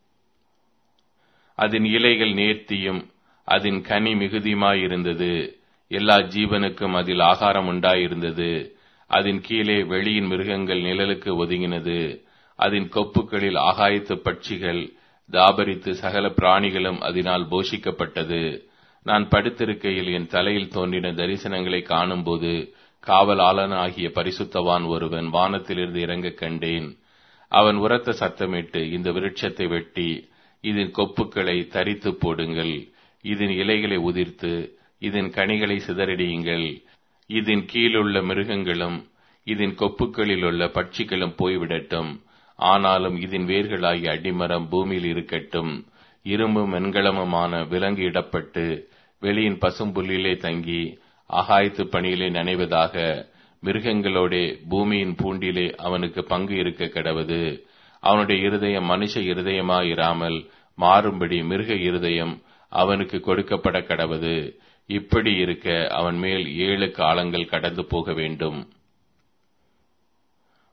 அதன் இலைகள் நேர்த்தியும் அதன் கனி மிகுதியுமாயிருந்தது எல்லா ஜீவனுக்கும் அதில் ஆகாரம் உண்டாயிருந்தது அதன் கீழே வெளியின் மிருகங்கள் நிழலுக்கு ஒதுங்கினது அதன் கொப்புகளில் ஆகாயத்து பட்சிகள் தாபரித்து சகல பிராணிகளும் அதனால் போஷிக்கப்பட்டது நான் படுத்திருக்கையில் என் தலையில் தோன்றின தரிசனங்களை காணும்போது காவலாளன் ஆகிய பரிசுத்தவான் ஒருவன் வானத்திலிருந்து இறங்க கண்டேன் அவன் உரத்த சத்தமிட்டு இந்த விருட்சத்தை வெட்டி இதன் கொப்புக்களை தரித்து போடுங்கள் இதன் இலைகளை உதிர்த்து இதன் கனிகளை சிதறடியுங்கள் இதன் கீழுள்ள மிருகங்களும் இதன் கொப்புக்களில் உள்ள பட்சிகளும் போய்விடட்டும் ஆனாலும் இதன் வேர்களாகிய அடிமரம் பூமியில் இருக்கட்டும் இரும்பும் வெண்கலமுமான விலங்கு இடப்பட்டு வெளியின் பசும்புல்லிலே தங்கி ஆகாயத்து பணியிலே நனைவதாக மிருகங்களோடே பூமியின் பூண்டிலே அவனுக்கு பங்கு இருக்க கிடவது அவனுடைய இருதயம் மனுஷ இருதயமாயிராமல் மாறும்படி மிருக இருதயம் அவனுக்கு கொடுக்கப்பட கடவது இப்படி இருக்க அவன் மேல் ஏழு காலங்கள் கடந்து போக வேண்டும்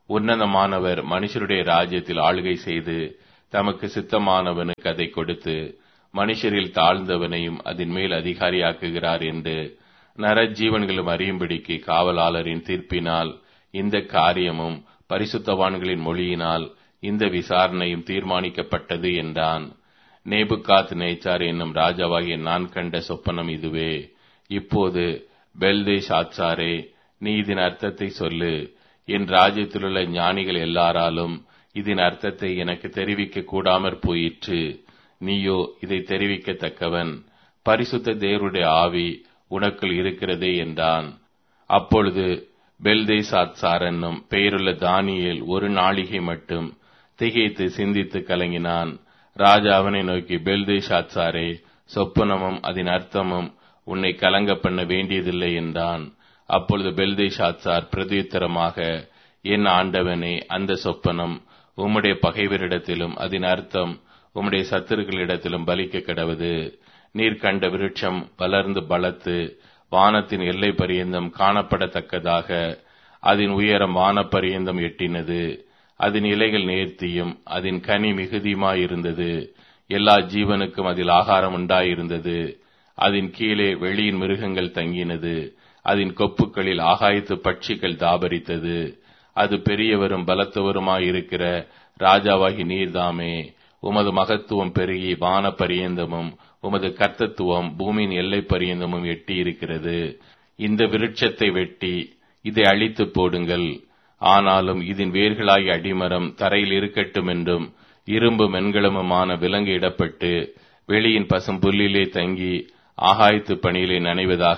உன்னதமானவர் மனுஷருடைய ராஜ்யத்தில் ஆளுகை செய்து தமக்கு சித்தமானவனுக்கு அதை கொடுத்து மனுஷரில் தாழ்ந்தவனையும் அதன் மேல் அதிகாரியாக்குகிறார் என்று நரஜீவன்களும் அறியும்படிக்கு காவலாளரின் தீர்ப்பினால் இந்த காரியமும் பரிசுத்தவான்களின் மொழியினால் இந்த விசாரணையும் தீர்மானிக்கப்பட்டது என்றான் நேபுகாத் நேச்சார் என்னும் ராஜாவாகிய நான் கண்ட சொப்பனம் இதுவே இப்போது பெல்தே சாட்சாரே நீ இதன் அர்த்தத்தை சொல்லு என் ராஜ்யத்திலுள்ள ஞானிகள் எல்லாராலும் இதன் அர்த்தத்தை எனக்கு தெரிவிக்க கூடாமற் போயிற்று நீயோ இதை தெரிவிக்கத்தக்கவன் பரிசுத்த தேவருடைய ஆவி உனக்குள் இருக்கிறதே என்றான் அப்பொழுது பெல்தேசாத்சார் என்னும் பெயருள்ள தானியேல் ஒரு நாளிகை மட்டும் திகைத்து சிந்தித்து கலங்கினான் ராஜா அவனை நோக்கி பெல்தேஷாத்சாரே சொப்பனமும் அதன் அர்த்தமும் உன்னை கலங்க பண்ண வேண்டியதில்லை என்றான் அப்பொழுது பெல்தேஷாத்சார் பிரதியுத்தரமாக என் ஆண்டவனே அந்த சொப்பனம் உம்முடைய பகைவரிடத்திலும் அதன் அர்த்தம் உம்முடைய சத்துருக்களிடத்திலும் பலிக்க கிடவது நீர் கண்ட விருட்சம் வளர்ந்து பலத்து வானத்தின் எல்லை பரியந்தம் காணப்படத்தக்கதாக அதன் உயரம் வானப்பரியந்தம் எட்டினது அதன் இலைகள் நேர்த்தியும் அதன் கனி மிகுதியுமாயிருந்தது எல்லா ஜீவனுக்கும் அதில் ஆகாரம் உண்டாயிருந்தது அதன் கீழே வெளியின் மிருகங்கள் தங்கினது அதன் கொப்புகளில் ஆகாயத்து பட்சிகள் தாபரித்தது அது பெரியவரும் பலத்தவருமாயிருக்கிற ராஜாவாகி நீர்தாமே உமது மகத்துவம் பெருகி வான பரியந்தமும் உமது கர்த்தத்துவம் பூமியின் எல்லை பரியந்தமும் எட்டி இருக்கிறது இந்த விருட்சத்தை வெட்டி இதை அழித்து போடுங்கள் ஆனாலும் இதன் வேர்களாகி அடிமரம் தரையில் இருக்கட்டும் என்றும் இரும்பு மென்கலமுமான விலங்கு இடப்பட்டு வெளியின் பசும் புல்லிலே தங்கி ஆகாயத்து பணியிலே நனைவதாக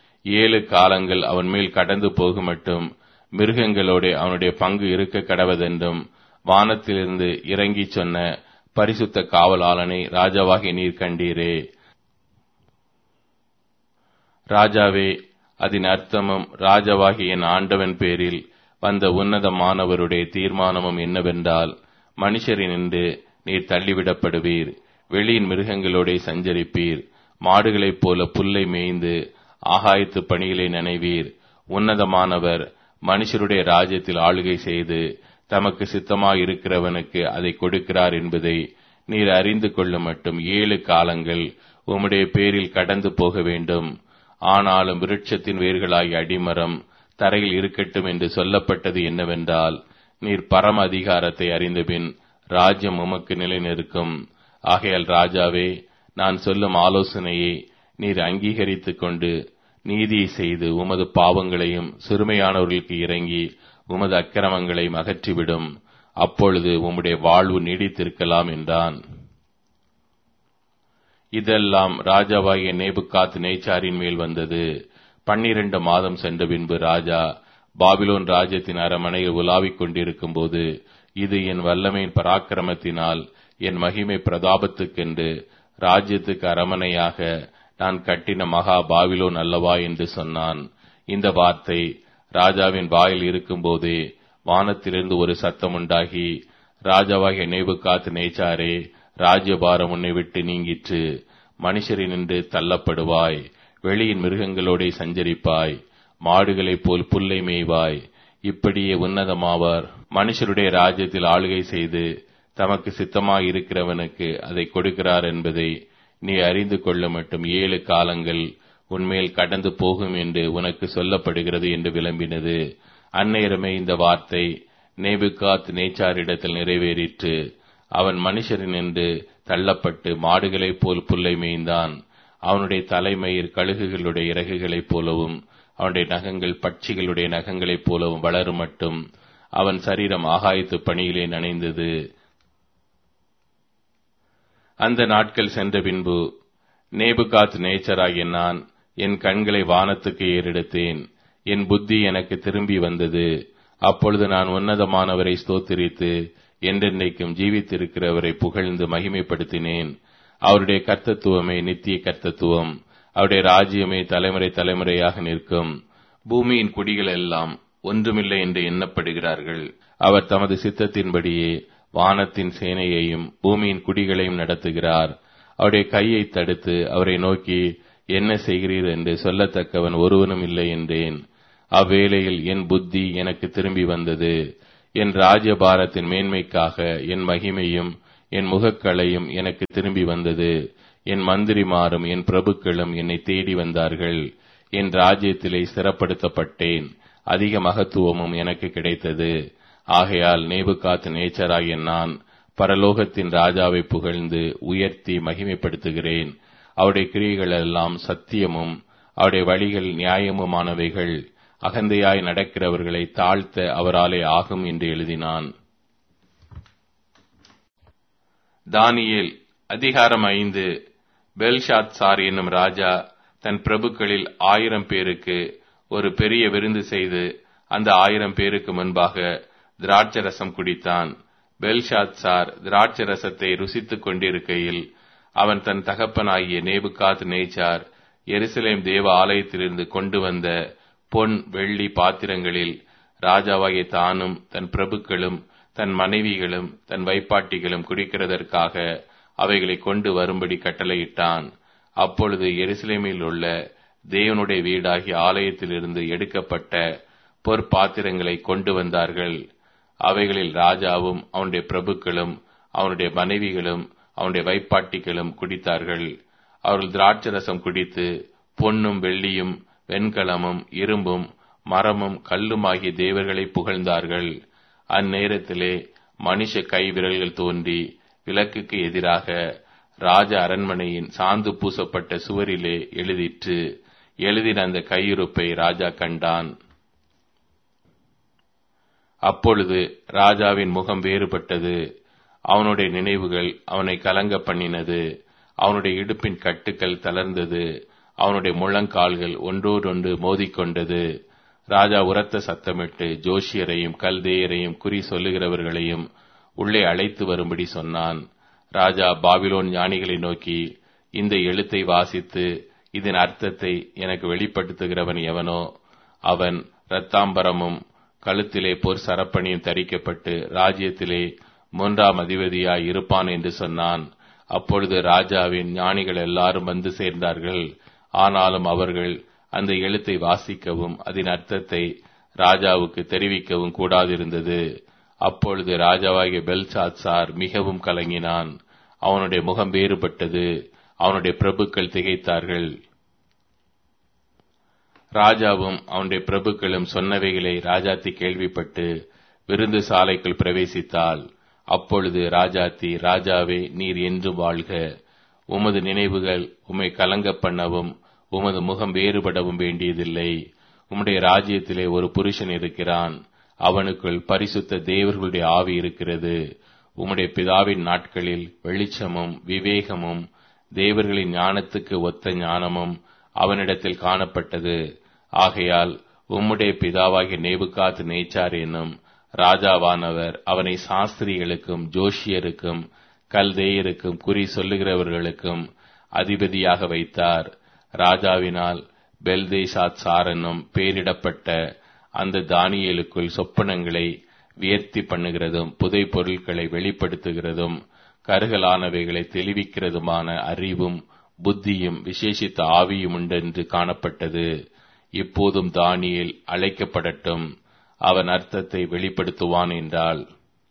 ஏழு காலங்கள் அவன் மேல் கடந்து போகுமட்டும் மிருகங்களோட அவனுடைய பங்கு இருக்க கடவதென்றும் வானத்திலிருந்து இறங்கி சொன்ன பரிசுத்த காவலாளனை ராஜாவாகி நீர் கண்டீரே ராஜாவே அதன் அர்த்தமும் ராஜாவாகி என் ஆண்டவன் பேரில் வந்த உன்னதமானவருடைய தீர்மானமும் என்னவென்றால் மனுஷரினின்று நீர் தள்ளிவிடப்படுவீர் வெளியின் மிருகங்களோட சஞ்சரிப்பீர் மாடுகளைப் போல புல்லை மேய்ந்து ஆகாயத்து பணிகளை நினைவீர் உன்னதமானவர் மனுஷருடைய ராஜ்யத்தில் ஆளுகை செய்து தமக்கு சித்தமாயிருக்கிறவனுக்கு அதை கொடுக்கிறார் என்பதை நீர் அறிந்து கொள்ளும் மட்டும் ஏழு காலங்கள் உம்முடைய பேரில் கடந்து போக வேண்டும் ஆனாலும் விருட்சத்தின் வேர்களாகி அடிமரம் தரையில் இருக்கட்டும் என்று சொல்லப்பட்டது என்னவென்றால் நீர் பரம அதிகாரத்தை அறிந்தபின் ராஜ்யம் உமக்கு நிலைநிற்கும் ஆகையால் ராஜாவே நான் சொல்லும் ஆலோசனையை நீர் அங்கீகரித்துக் கொண்டு நீதியை செய்து உமது பாவங்களையும் சிறுமையானவர்களுக்கு இறங்கி உமது அக்கிரமங்களை அகற்றிவிடும் அப்பொழுது உம்முடைய வாழ்வு நீடித்திருக்கலாம் என்றான் இதெல்லாம் ராஜாவாகிய நேபுகாத் நேச்சாரின் மேல் வந்தது பன்னிரண்டு மாதம் சென்ற பின்பு ராஜா பாபிலோன் ராஜ்யத்தின் அரமனையில் உலாவிக் கொண்டிருக்கும் போது இது என் வல்லமையின் பராக்கிரமத்தினால் என் மகிமை பிரதாபத்துக்கென்று ராஜ்யத்துக்கு அரமனையாக நான் கட்டின மகா பாபிலோன் அல்லவா என்று சொன்னான் இந்த வார்த்தை ராஜாவின் வாயில் இருக்கும்போதே வானத்திலிருந்து ஒரு சத்தம் உண்டாகி ராஜாவாகிய நேபுகாத் நேச்சாரே ராஜ்யபாரம் உன்னை விட்டு நீங்கிற்று மனுஷரினின்று தள்ளப்படுவாய் வெளியின் மிருகங்களோடே சஞ்சரிப்பாய் மாடுகளைப் போல் புல்லை மேய்வாய் இப்படியே உன்னதமாவார் மனுஷருடைய ராஜ்யத்தில் ஆளுகை செய்து தமக்கு சித்தமாய் இருக்கிறவனுக்கு அதை கொடுக்கிறார் என்பதை நீ அறிந்து கொள்ள மட்டும் ஏழு காலங்கள் உன்மேல் கடந்து போகும் என்று உனக்கு சொல்லப்படுகிறது என்று விளம்பினது அந்நேரமே இந்த வார்த்தை நேபுகாத் நேச்சாரிடத்தில் நிறைவேறிற்று அவன் மனுஷரினின்று தள்ளப்பட்டு மாடுகளைப் போல் புல்லை மேய்ந்தான் அவனுடைய தலைமயிர் கழுகுகளுடைய இறகுகளைப் போலவும் அவனுடைய நகங்கள் பட்சிகளுடைய நகங்களைப் போலவும் வளரும் மட்டும் அவன் சரீரம் ஆகாயத்து பணியிலே நனைந்தது அந்த நாட்கள் சென்ற பின்பு நேபுகாத் நேச்சராகிய நான் என் கண்களை வானத்துக்கு ஏறெடுத்தேன் என் புத்தி எனக்கு திரும்பி வந்தது அப்பொழுது நான் உன்னதமானவரை ஸ்தோத்திரித்து என்றென்றைக்கும் ஜீவித்திருக்கிறவரை புகழ்ந்து மகிமைப்படுத்தினேன் அவருடைய கர்த்தத்துவமே நித்திய கர்த்தத்துவம் அவருடைய ராஜ்யமே தலைமுறை தலைமுறையாக நிற்கும் பூமியின் குடிகள் எல்லாம் ஒன்றுமில்லை என்று எண்ணப்படுகிறார்கள் அவர் தமது சித்தத்தின்படியே வானத்தின் சேனையையும் பூமியின் குடிகளையும் நடத்துகிறார் அவருடைய கையை தடுத்து அவரை நோக்கி என்ன செய்கிறீர் என்று சொல்லத்தக்கவன் ஒருவனும் இல்லை என்றேன் அவ்வேளையில் என் புத்தி எனக்கு திரும்பி வந்தது என் ராஜ்யபாரத்தின் மேன்மைக்காக என் மகிமையும் என் முகக்களையும் எனக்கு திரும்பி வந்தது என் மந்திரிமாரும் என் பிரபுக்களும் என்னை தேடி வந்தார்கள் என் ராஜ்யத்திலே ஸ்திரப்படுத்தப்பட்டேன் அதிக மகத்துவமும் எனக்கு கிடைத்தது ஆகையால் நேபுகாத் நேச்சராகிய நான் பரலோகத்தின் ராஜாவை புகழ்ந்து உயர்த்தி மகிமைப்படுத்துகிறேன் அவருடைய கிரியைகள் எல்லாம் சத்தியமும் அவருடைய வழிகள் நியாயமுமானவைகள் அகந்தையாய் நடக்கிறவர்களை தாழ்த்த அவராலே ஆகும் என்று எழுதினான் தானியேல் அதிகாரம் ஐந்து பெல்ஷாத் சார் என்னும் ராஜா தன் பிரபுக்களில் ஆயிரம் பேருக்கு ஒரு பெரிய விருந்து செய்து அந்த ஆயிரம் பேருக்கு முன்பாக திராட்சரசம் குடித்தான் பெல்ஷாத் சார் திராட்சரசத்தை ருசித்துக் கொண்டிருக்கையில் அவன் தன் தகப்பனாகிய நேபுகாத் நேச்சார் எருசலேம் தேவ ஆலயத்திலிருந்து கொண்டு வந்த பொன் வெள்ளி பாத்திரங்களில் ராஜாவாகிய தானும் தன் பிரபுக்களும் தன் மனைவிகளும் தன் வைப்பாட்டிகளும் குடிக்கிறதற்காக அவைகளை கொண்டு வரும்படி கட்டளையிட்டான் அப்பொழுது எருசலேமில் உள்ள தேவனுடைய வீடாகிய ஆலயத்திலிருந்து எடுக்கப்பட்ட பொற்பாத்திரங்களை கொண்டு வந்தார்கள் அவைகளில் ராஜாவும் அவனுடைய பிரபுக்களும் அவனுடைய மனைவிகளும் அவனுடைய வைப்பாட்டிகளும் குடித்தார்கள் அவர்கள் திராட்சரசம் குடித்து பொன்னும் வெள்ளியும் வெண்கலமும் இரும்பும் மரமும் கல்லுமாகிய தேவர்களை புகழ்ந்தார்கள் அந்நேரத்திலே மனுஷ கை விரல்கள் தோன்றி விளக்குக்கு எதிராக ராஜ அரண்மனையின் சாந்து பூசப்பட்ட சுவரிலே எழுதிற்று எழுதின அந்த கையிருப்பை ராஜா கண்டான் அப்பொழுது ராஜாவின் முகம் வேறுபட்டது அவனுடைய நினைவுகள் அவனை கலங்க பண்ணினது அவனுடைய இடுப்பின் கட்டுக்கள் தளர்ந்தது அவனுடைய முழங்கால்கள் ஒன்றோடொன்று மோதிக்கொண்டது ராஜா உரத்த சத்தமிட்டு ஜோஷியரையும் கல்தேயரையும் குறி சொல்லுகிறவர்களையும் உள்ளே அழைத்து வரும்படி சொன்னான் ராஜா பாபிலோன் ஞானிகளை நோக்கி இந்த எழுத்தை வாசித்து இதன் அர்த்தத்தை எனக்கு வெளிப்படுத்துகிறவன் எவனோ அவன் இரத்தாம்பரமும் கழுத்திலே பொற் சரப்பணியும் தரிக்கப்பட்டு ராஜ்யத்திலே மூன்றாம் அதிபதியாய் இருப்பான் என்று சொன்னான் அப்பொழுது ராஜாவின் ஞானிகள் எல்லாரும் வந்து சேர்ந்தார்கள் ஆனாலும் அவர்கள் அந்த எழுத்தை வாசிக்கவும் அதன் அர்த்தத்தை ராஜாவுக்கு தெரிவிக்கவும் கூடாதிருந்தது அப்பொழுது ராஜாவாகிய பெல்சாத் சார் மிகவும் கலங்கினான் அவனுடைய முகம் வேறுபட்டது அவனுடைய பிரபுக்கள் திகைத்தார்கள் ராஜாவும் அவனுடைய பிரபுக்களும் சொன்னவைகளை ராஜாத்தி கேள்விப்பட்டு விருந்து சாலைக்குள் பிரவேசித்தாள் அப்பொழுது ராஜாத்தி ராஜாவே நீர் என்றும் வாழ்க உமது நினைவுகள் உம்மை கலங்க பண்ணவும் உமது முகம் வேறுபடவும் வேண்டியதில்லை உம்முடைய ராஜ்யத்திலே ஒரு புருஷன் இருக்கிறான் அவனுக்குள் பரிசுத்த தேவர்களுடைய ஆவி இருக்கிறது உம்முடைய பிதாவின் நாட்களில் வெளிச்சமும் விவேகமும் தேவர்களின் ஞானத்துக்கு ஒத்த ஞானமும் அவனிடத்தில் காணப்பட்டது ஆகையால் உம்முடைய பிதாவாகிய நேபுகாத் நேச்சார் என்னும் ராஜாவானவர் அவனை சாஸ்திரிகளுக்கும் ஜோஷியருக்கும் கல்தேயருக்கும் குறி சொல்லுகிறவர்களுக்கும் அதிபதியாக வைத்தார் ராஜாவினால் பெல்தேசாத் சார் என்னும் பெயரிடப்பட்ட அந்த தானியலுக்குள் சொப்பனங்களை வியர்த்தி பண்ணுகிறதும் புதை பொருட்களை வெளிப்படுத்துகிறதும் கருகலானவைகளை தெளிவிக்கிறதுமான அறிவும் புத்தியும் விசேஷித்த ஆவியும் உண்டென்று காணப்பட்டது இப்போதும் தானியல் அழைக்கப்படட்டும் அவன் அர்த்தத்தை வெளிப்படுத்துவான் என்றாள்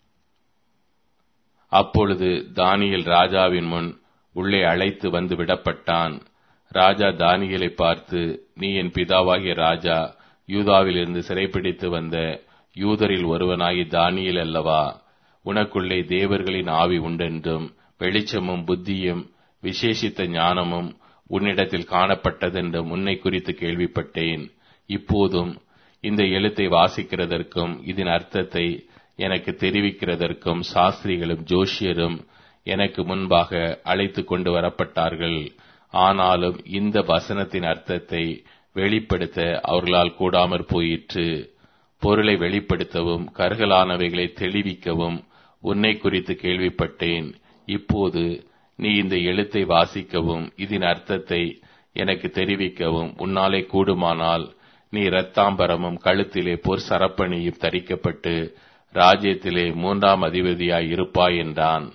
அப்பொழுது தானியல் ராஜாவின் முன் உள்ளே அழைத்து வந்து விடப்பட்டான் ராஜா தானியலை பார்த்து நீ என் பிதாவாகிய ராஜா யூதாவிலிருந்து சிறைப்பிடித்து வந்த யூதரில் ஒருவனாகி தானியல் அல்லவா உனக்குள்ளே தேவர்களின் ஆவி உண்டென்றும் வெளிச்சமும் புத்தியும் விசேஷித்த ஞானமும் உன்னிடத்தில் காணப்பட்டதென்றும் உன்னை குறித்து கேள்விப்பட்டேன் இப்போதும் இந்த எழுத்தை வாசிக்கிறதற்கும் இதன் அர்த்தத்தை எனக்கு தெரிவிக்கிறதற்கும் சாஸ்திரிகளும் ஜோஷியரும் எனக்கு முன்பாக அழைத்து கொண்டு வரப்பட்டார்கள் ஆனாலும் இந்த வசனத்தின் அர்த்தத்தை வெளிப்படுத்த அவர்களால் கூடாமற் போயிற்று பொருளை வெளிப்படுத்தவும் கருகலானவைகளை தெளிவிக்கவும் உன்னை குறித்து கேள்விப்பட்டேன் இப்போது நீ இந்த எழுத்தை வாசிக்கவும் இதன் அர்த்தத்தை எனக்கு தெரிவிக்கவும் உன்னாலே கூடுமானால் நீ இரத்தாம்பரமும் கழுத்திலே பொற் சரப்பணியும் தரிக்கப்பட்டு ராஜ்யத்திலே மூன்றாம் அதிபதியாய் இருப்பாய் என்றான்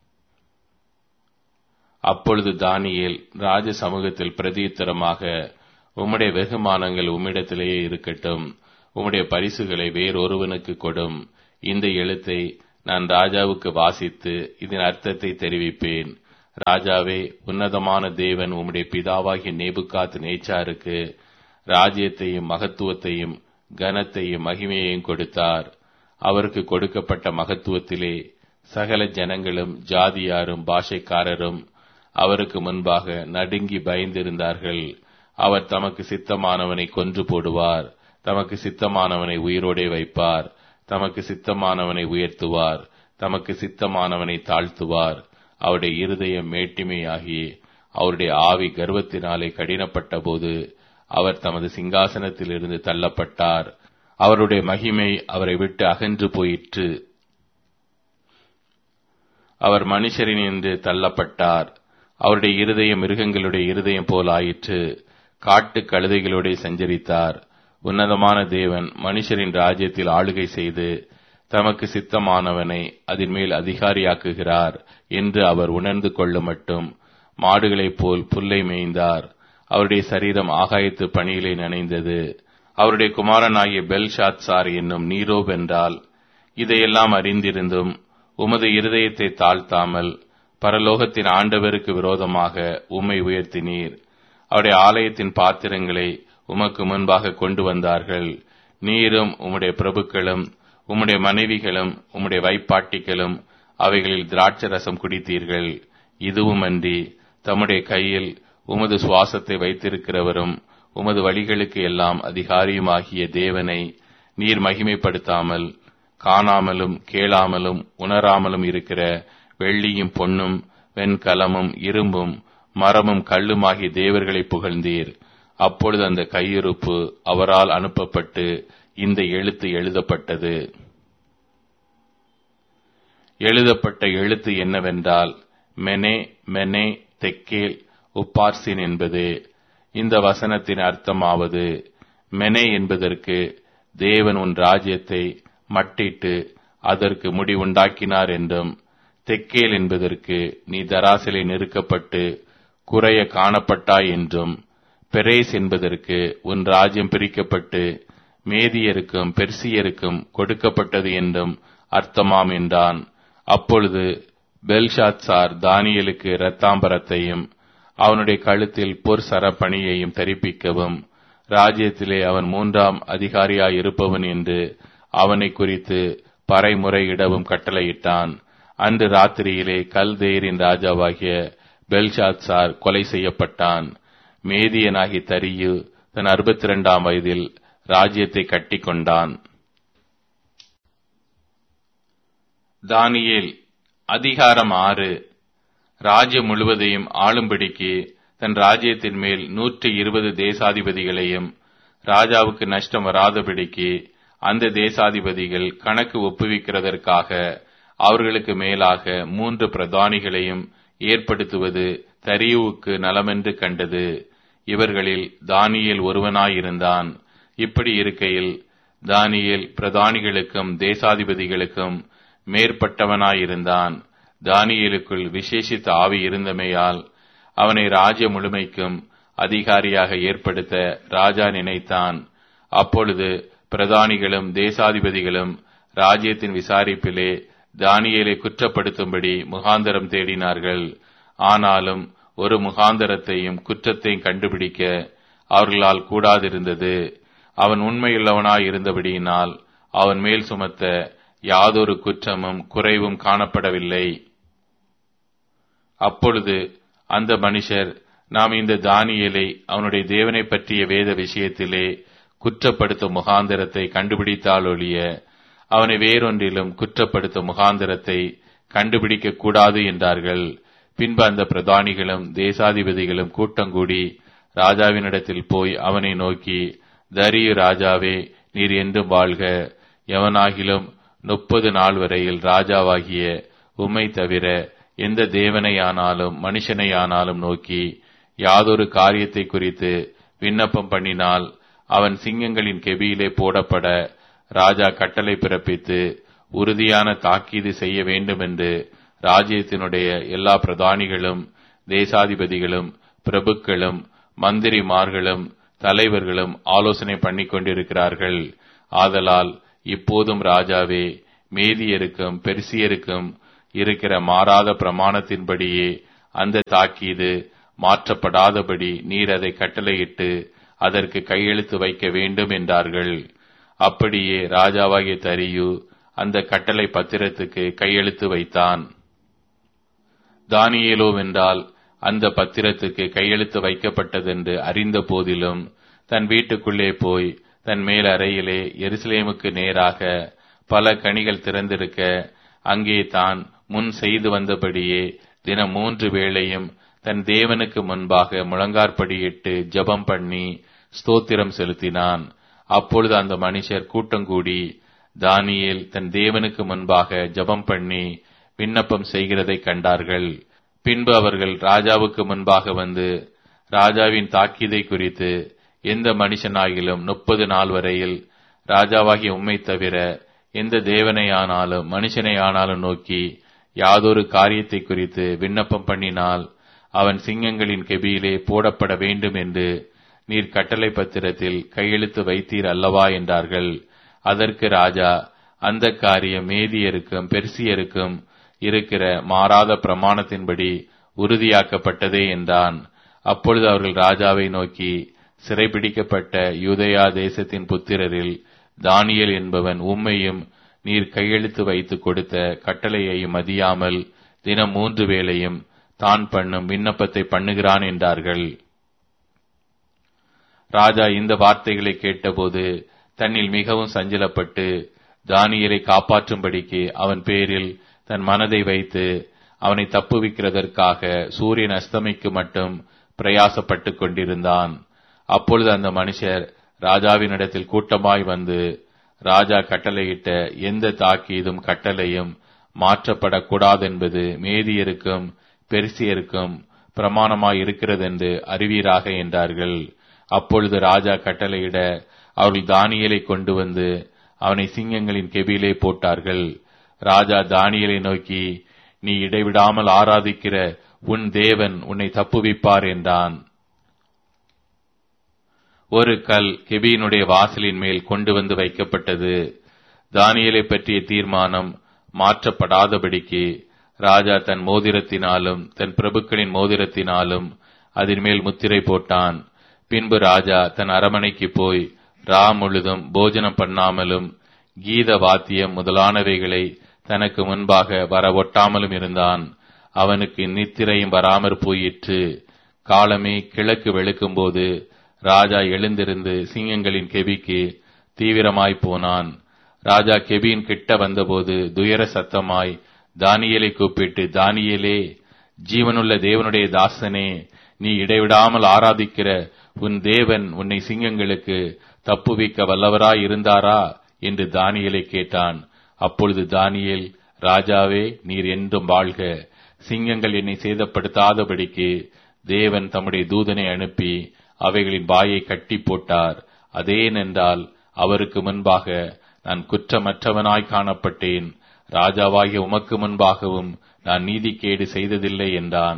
அப்பொழுது தானியேல் ராஜ சமூகத்தில் பிரதியுத்தரமாக உம்முடைய வெகுமானங்கள் உம்மிடத்திலேயே இருக்கட்டும் உம்முடைய பரிசுகளை வேறொருவனுக்கு கொடும் இந்த எழுத்தை நான் ராஜாவுக்கு வாசித்து இதன் அர்த்தத்தை தெரிவிப்பேன் ராஜாவே உன்னதமான தேவன் உம்முடைய பிதாவாகிய நேபுகாத் நேச்சாருக்கு ராஜ்யத்தையும் மகத்துவத்தையும் கனத்தையும் மகிமையையும் கொடுத்தார் அவருக்கு கொடுக்கப்பட்ட மகத்துவத்திலே சகல ஜனங்களும் ஜாதியாரும் பாஷைக்காரரும் அவருக்கு முன்பாக நடுங்கி பயந்திருந்தார்கள் அவர் தமக்கு சித்தமானவனை கொன்று போடுவார் தமக்கு சித்தமானவனை உயிரோடே வைப்பார் தமக்கு சித்தமானவனை உயர்த்துவார் தமக்கு சித்தமானவனை தாழ்த்துவார் அவருடைய இருதயம் மேட்டிமையாகி அவருடைய ஆவி கர்வத்தினாலே கடினப்பட்ட போது அவர் தமது சிங்காசனத்திலிருந்து தள்ளப்பட்டார் அவருடைய மகிமை அவரை விட்டு அகன்று போயிற்று அவர் மனுஷரினின்று தள்ளப்பட்டார் அவருடைய இருதயம் மிருகங்களுடைய இருதயம் போல் ஆயிற்று காட்டு கழுதைகளோட சஞ்சரித்தார் உன்னதமான தேவன் மனுஷரின் ராஜ்யத்தில் ஆளுகை செய்து தமக்கு சித்தமானவனை அதன் மேல் அதிகாரியாக்குகிறார் என்று அவர் உணர்ந்து கொள்ள மட்டும் மாடுகளைப் போல் புல்லை மேய்ந்தார் அவருடைய சரீரம் ஆகாயத்து பணியிலே நனைந்தது அவருடைய குமாரனாகிய பெல்ஷாத்சார் என்னும் நீரோ வென்றால் இதையெல்லாம் அறிந்திருந்தும் உமது இருதயத்தை தாழ்த்தாமல் பரலோகத்தின் ஆண்டவருக்கு விரோதமாக உம்மை உயர்த்தினீர் அவருடைய ஆலயத்தின் பாத்திரங்களை உமக்கு முன்பாக கொண்டு வந்தார்கள் நீரும் உம்முடைய பிரபுக்களும் உம்முடைய மனைவிகளும் உம்முடைய வைப்பாட்டிகளும் அவைகளில் திராட்சரசம் குடித்தீர்கள் இதுவுமன்றி தம்முடைய கையில் உமது சுவாசத்தை வைத்திருக்கிறவரும் உமது வழிகளுக்கு எல்லாம் அதிகாரியுமாகிய தேவனை நீர் மகிமைப்படுத்தாமல் காணாமலும் கேளாமலும் உணராமலும் இருக்கிற வெள்ளியும் பொன்னும் வெண்கலமும் இரும்பும் மரமும் கல்லுமாகிய தேவர்களை புகழ்ந்தீர் அப்பொழுது அந்த கையிருப்பு அவரால் அனுப்பப்பட்டு இந்த எழுத்து எழுதப்பட்டது எழுதப்பட்ட எழுத்து என்னவென்றால் மெனே மெனே தெக்கேல் உப்பார்சின் என்பது இந்த வசனத்தின் அர்த்தமாவது மெனே என்பதற்கு தேவன் உன் ராஜ்யத்தை மட்டிட்டு அதற்கு முடிவுண்டாக்கினார் என்றும் தெக்கேல் என்பதற்கு நீ தராசிலே நெருக்கப்பட்டு குறைய காணப்பட்டாய் என்றும் பெரேஸ் என்பதற்கு உன் ராஜ்யம் பிரிக்கப்பட்டு மேதியருக்கும் பெர்சியருக்கும் கொடுக்கப்பட்டது என்றும் அர்த்தமாம் என்றான் அப்பொழுது பெல்ஷாத்சார் தானியலுக்கு இரத்தாம்பரத்தையும் அவனுடைய கழுத்தில் பொற் சரப்பணியையும் தரிப்பிக்கவும் ராஜ்யத்திலே அவன் மூன்றாம் அதிகாரியாய் இருப்பவன் என்று அவனை குறித்து பறைமுறையிடவும் கட்டளையிட்டான் அன்று ராத்திரியிலே கல்தேரின் ராஜாவாகிய பெல்ஷாத்சார் கொலை செய்யப்பட்டான் மேதியனாகி தரியு தன் அறுபத்தி இரண்டாம் வயதில் ராஜ்யத்தை கட்டிக்கொண்டான் தானியேல் அதிகாரம் ஆறு ராஜ்யம் முழுவதையும் ஆளும்படிக்கு தன் ராஜ்யத்தின் மேல் நூற்றி இருபது தேசாதிபதிகளையும் ராஜாவுக்கு நஷ்டம் வராதபடிக்கு அந்த தேசாதிபதிகள் கணக்கு ஒப்புவிக்கிறதற்காக அவர்களுக்கு மேலாக மூன்று பிரதானிகளையும் ஏற்படுத்துவது தரியுவுக்கு நலமென்று கண்டது இவர்களில் தானியேல் ஒருவனாயிருந்தான் இப்படி இருக்கையில் தானியேல் பிரதானிகளுக்கும் தேசாதிபதிகளுக்கும் மேற்பட்டவனாயிருந்தான் தானியேலுக்குள் விசேஷித்த ஆவி இருந்தமையால் அவனை ராஜ்ய முழுமைக்கும் அதிகாரியாக ஏற்படுத்த ராஜா நினைத்தான் அப்பொழுது பிரதானிகளும் தேசாதிபதிகளும் ராஜ்யத்தின் விசாரிப்பிலே தானியேலை குற்றப்படுத்தும்படி முகாந்தரம் தேடினார்கள் ஆனாலும் ஒரு முகாந்தரத்தையும் குற்றத்தையும் கண்டுபிடிக்க அவர்களால் கூடாதிருந்தது அவன் உண்மையுள்ளவனாய் இருந்தபடியினால் அவன் மேல் சுமத்த யாதொரு குற்றமும் குறைவும் காணப்படவில்லை அப்பொழுது அந்த மனுஷர் நாம் இந்த தானியலை அவனுடைய தேவனை பற்றிய வேத விஷயத்திலே குற்றப்படுத்தும் முகாந்திரத்தை கண்டுபிடித்தால் ஒழிய அவனை வேறொன்றிலும் குற்றப்படுத்தும் முகாந்திரத்தை கண்டுபிடிக்க கூடாது என்றார்கள் பின்பு அந்த பிரதானிகளும் தேசாதிபதிகளும் கூட்டங்கூடி ராஜாவினிடத்தில் போய் அவனை நோக்கி தரியு ராஜாவே நீர் என்றும் வாழ்க எவனாகிலும் முப்பது நாள் வரையில் ராஜாவாகிய உம்மை தவிர எந்த தேவனையானாலும் மனுஷனையானாலும் நோக்கி யாதொரு காரியத்தை குறித்து விண்ணப்பம் பண்ணினால் அவன் சிங்கங்களின் கெபியிலே போடப்பட ராஜா கட்டளை பிறப்பித்து உறுதியான தாக்கீது செய்ய வேண்டும் என்று ராஜ்யத்தினுடைய எல்லா பிரதானிகளும் தேசாதிபதிகளும் பிரபுக்களும் மந்திரிமார்களும் தலைவர்களும் ஆலோசனை பண்ணிக் கொண்டிருக்கிறார்கள் ஆதலால் இப்போதும் ராஜாவே மேதியருக்கும் பெருசியருக்கும் இருக்கிற மாறாத பிரமாணத்தின்படியே அந்த தாக்கீது மாற்றப்படாதபடி நீர் அதை கட்டளையிட்டு அதற்கு கையெழுத்து வைக்க வேண்டும் என்றார்கள் அப்படியே ராஜாவாகிய தரியு அந்த கட்டளை பத்திரத்துக்கு கையெழுத்து வைத்தான் தானியேலோ வென்றால் அந்த பத்திரத்துக்கு கையெழுத்து வைக்கப்பட்டதென்று அறிந்த போதிலும் தன் வீட்டுக்குள்ளே போய் தன் மேல் அறையிலே எருசலேமுக்கு நேராக பல கனிகள் திறந்திருக்க அங்கே தான் முன் செய்து வந்தபடியே தினம் மூன்று வேளையும் தன் தேவனுக்கு முன்பாக முழங்கார்படியிட்டு ஜெபம் பண்ணி ஸ்தோத்திரம் செலுத்தினான் அப்பொழுது அந்த மனுஷர் கூட்டங்கூடி தானியேல் தன் தேவனுக்கு முன்பாக ஜெபம் பண்ணி விண்ணப்பம் செய்கிறதை கண்டார்கள் பின்பு அவர்கள் ராஜாவுக்கு முன்பாக வந்து ராஜாவின் தாக்கீதை குறித்து எந்த மனுஷனாகிலும் முப்பது நாள் வரையில் ராஜாவாகிய உம்மை தவிர எந்த தேவனையானாலும் மனுஷனை ஆனாலும் நோக்கி யாதொரு காரியத்தை குறித்து விண்ணப்பம் பண்ணினால் அவன் சிங்கங்களின் கெபியிலே போடப்பட வேண்டும் என்று நீர் கட்டளை பத்திரத்தில் கையெழுத்து வைத்தீர் அல்லவா என்றார்கள் அதற்கு ராஜா அந்த காரியம் மேதியருக்கும் பெர்சியருக்கும் இருக்கிற மாறாத பிரமாணத்தின்படி உறுதியாக்கப்பட்டதே என்றான் அப்பொழுது அவர்கள் ராஜாவை நோக்கி சிறைபிடிக்கப்பட்ட யூதயா தேசத்தின் புத்திரரில் தானியல் என்பவன் உம்மையும் நீர் கையெழுத்து வைத்து கொடுத்த கட்டளையையும் மதியாமல் தினம் மூன்று வேளையும் தான் பண்ணும் விண்ணப்பத்தை பண்ணுகிறான் என்றார்கள் ராஜா இந்த வார்த்தைகளை கேட்டபோது தன்னில் மிகவும் சஞ்சலப்பட்டு தானியலை காப்பாற்றும்படிக்கு அவன் பேரில் தன் மனதை வைத்து அவனை தப்புவிக்கிறதற்காக சூரியன் அஸ்தமிக்கு மட்டும் பிரயாசப்பட்டுக் கொண்டிருந்தான் அப்பொழுது அந்த மனுஷர் ராஜாவினிடத்தில் கூட்டமாய் வந்து ராஜா கட்டளையிட்ட எந்த தாக்கீதும் கட்டளையும் மாற்றப்படக்கூடாதென்பது மேதியருக்கும் பெருசியருக்கும் பிரமாணமாய் இருக்கிறதென்று அறிவீராக என்றார்கள் அப்பொழுது ராஜா கட்டளையிட அவர்கள் தானியலை கொண்டு வந்து அவனை சிங்கங்களின் கெபியிலே போட்டார்கள் ராஜா தானியலை நோக்கி நீ இடைவிடாமல் ஆராதிக்கிற உன் தேவன் உன்னை தப்புவிப்பார் என்றான் ஒரு கல் கெபியினுடைய வாசலின் மேல் கொண்டு வந்து வைக்கப்பட்டது தானியலை பற்றிய தீர்மானம் மாற்றப்படாதபடிக்கு ராஜா தன் மோதிரத்தினாலும் தன் பிரபுக்களின் மோதிரத்தினாலும் அதன் மேல் முத்திரை போட்டான் பின்பு ராஜா தன் அரமனைக்கு போய் ரா முழுதும் போஜனம் பண்ணாமலும் கீத வாத்தியம் முதலானவைகளை தனக்கு முன்பாக வர ஒட்டாமலும் இருந்தான் அவனுக்கு நித்திரையும் வராமற் போயிற்று காலமே கிழக்கு வெளுக்கும்போது ராஜா எழுந்திருந்து சிங்கங்களின் கெபிக்கு தீவிரமாய் போனான் ராஜா கெபியின் கிட்ட வந்தபோது துயர சத்தமாய் தானியலை கூப்பிட்டு தானியலே ஜீவனுள்ள தேவனுடைய தாசனே நீ இடைவிடாமல் ஆராதிக்கிற உன் தேவன் உன்னை சிங்கங்களுக்கு தப்புவிக்க வல்லவராய் இருந்தாரா என்று தானியலை கேட்டான் அப்பொழுது தானியேல் ராஜாவே நீர் என்றும் வாழ்க சிங்கங்கள் என்னை சேதப்படுத்தாதபடிக்கு தேவன் தம்முடைய தூதனை அனுப்பி அவைகளின் வாயை கட்டி போட்டார் அதேனென்றால் அவருக்கு முன்பாக நான் குற்றமற்றவனாய் காணப்பட்டேன் ராஜாவாகிய உமக்கு முன்பாகவும் நான் நீதிக்கேடு செய்ததில்லை என்றான்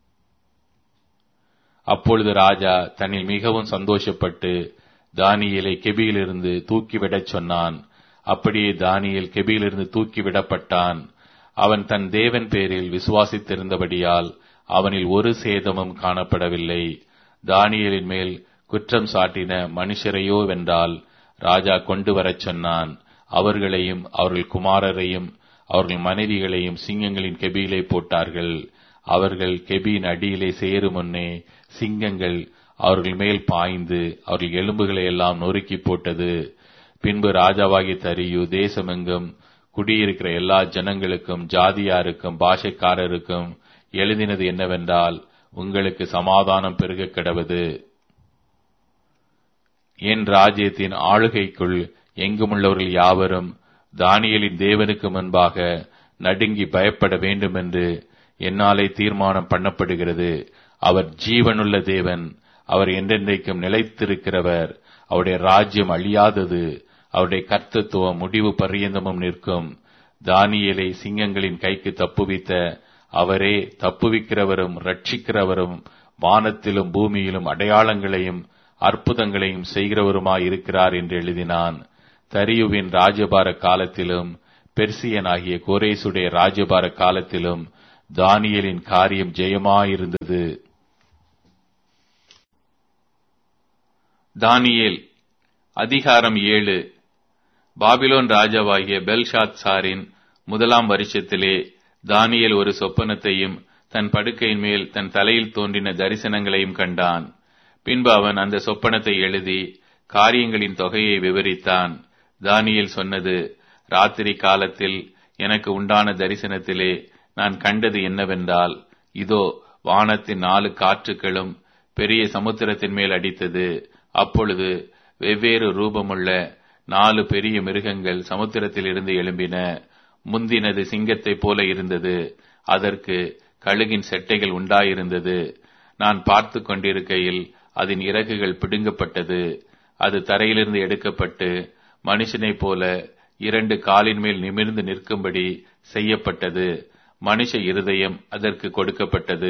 அப்பொழுது ராஜா தன்னில் மிகவும் சந்தோஷப்பட்டு தானியலை கெபியிலிருந்து தூக்கிவிடச் சொன்னான் அப்படியே தானியல் கெபியிலிருந்து தூக்கிவிடப்பட்டான் அவன் தன் தேவன் பேரில் விசுவாசித்திருந்தபடியால் அவனில் ஒரு சேதமும் காணப்படவில்லை தானியலின் மேல் குற்றம் சாட்டின மனுஷரையோ வென்றால் ராஜா கொண்டு வரச் சொன்னான் அவர்களையும் அவர்கள் குமாரரையும் அவர்கள் மனைவிகளையும் சிங்கங்களின் கெபியிலே போட்டார்கள் அவர்கள் கெபியின் அடியிலே சேரும் முன்னே சிங்கங்கள் அவர்கள் மேல் பாய்ந்து அவர்கள் எலும்புகளை எல்லாம் நொறுக்கி போட்டது பின்பு ராஜாவாகி தரியு தேசமெங்கும் குடியிருக்கிற எல்லா ஜனங்களுக்கும் ஜாதியாருக்கும் பாஷைக்காரருக்கும் எழுதினது என்னவென்றால் உங்களுக்கு சமாதானம் பெருக கிடவது என் ராஜ்யத்தின் ஆளுகைக்குள் எங்குமுள்ளவர்கள் யாவரும் தானியலின் தேவனுக்கு முன்பாக நடுங்கி பயப்பட வேண்டும் என்று என்னாலே தீர்மானம் பண்ணப்படுகிறது அவர் ஜீவனுள்ள தேவன் அவர் என்றென்றைக்கும் நிலைத்திருக்கிறவர் அவருடைய ராஜ்யம் அழியாதது அவருடைய கர்த்தத்துவம் முடிவு பரியந்தமும் நிற்கும் தானியலை சிங்கங்களின் கைக்கு தப்புவித்த அவரே தப்புவிக்கிறவரும் ரட்சிக்கிறவரும் வானத்திலும் பூமியிலும் அடையாளங்களையும் அற்புதங்களையும் செய்கிறவருமாய் இருக்கிறார் என்று எழுதினான் தரியுவின் ராஜபார காலத்திலும் பெர்சியனாகிய கோரேசுடைய ராஜபார காலத்திலும் தானியலின் காரியம் ஜெயமாயிருந்தது தானியேல் அதிகாரம் ஏழு பாபிலோன் ராஜாவாகிய பெல்ஷாத் சாரின் முதலாம் வருஷத்திலே தானியேல் ஒரு சொப்பனத்தையும் தன் படுக்கையின் மேல் தன் தலையில் தோன்றின தரிசனங்களையும் கண்டான் பின்பு அவன் அந்த சொப்பனத்தை எழுதி காரியங்களின் தொகையை விவரித்தான் தானியேல் சொன்னது ராத்திரி காலத்தில் எனக்கு உண்டான தரிசனத்திலே நான் கண்டது என்னவென்றால் இதோ வானத்தின் நாலு காற்றுகளும் பெரிய சமுத்திரத்தின் மேல் அடித்தது அப்பொழுது வெவ்வேறு ரூபமுள்ள நாலு பெரிய மிருகங்கள் சமுத்திரத்திலிருந்து எழும்பின முந்தினது சிங்கத்தைப் போல இருந்தது அதற்கு கழுகின் செட்டைகள் உண்டாயிருந்தது நான் பார்த்து கொண்டிருக்கையில் அதன் இறகுகள் பிடுங்கப்பட்டது அது தரையிலிருந்து எடுக்கப்பட்டு மனுஷனைப் போல இரண்டு காலின் மேல் நிமிர்ந்து நிற்கும்படி செய்யப்பட்டது மனுஷ இருதயம் அதற்கு கொடுக்கப்பட்டது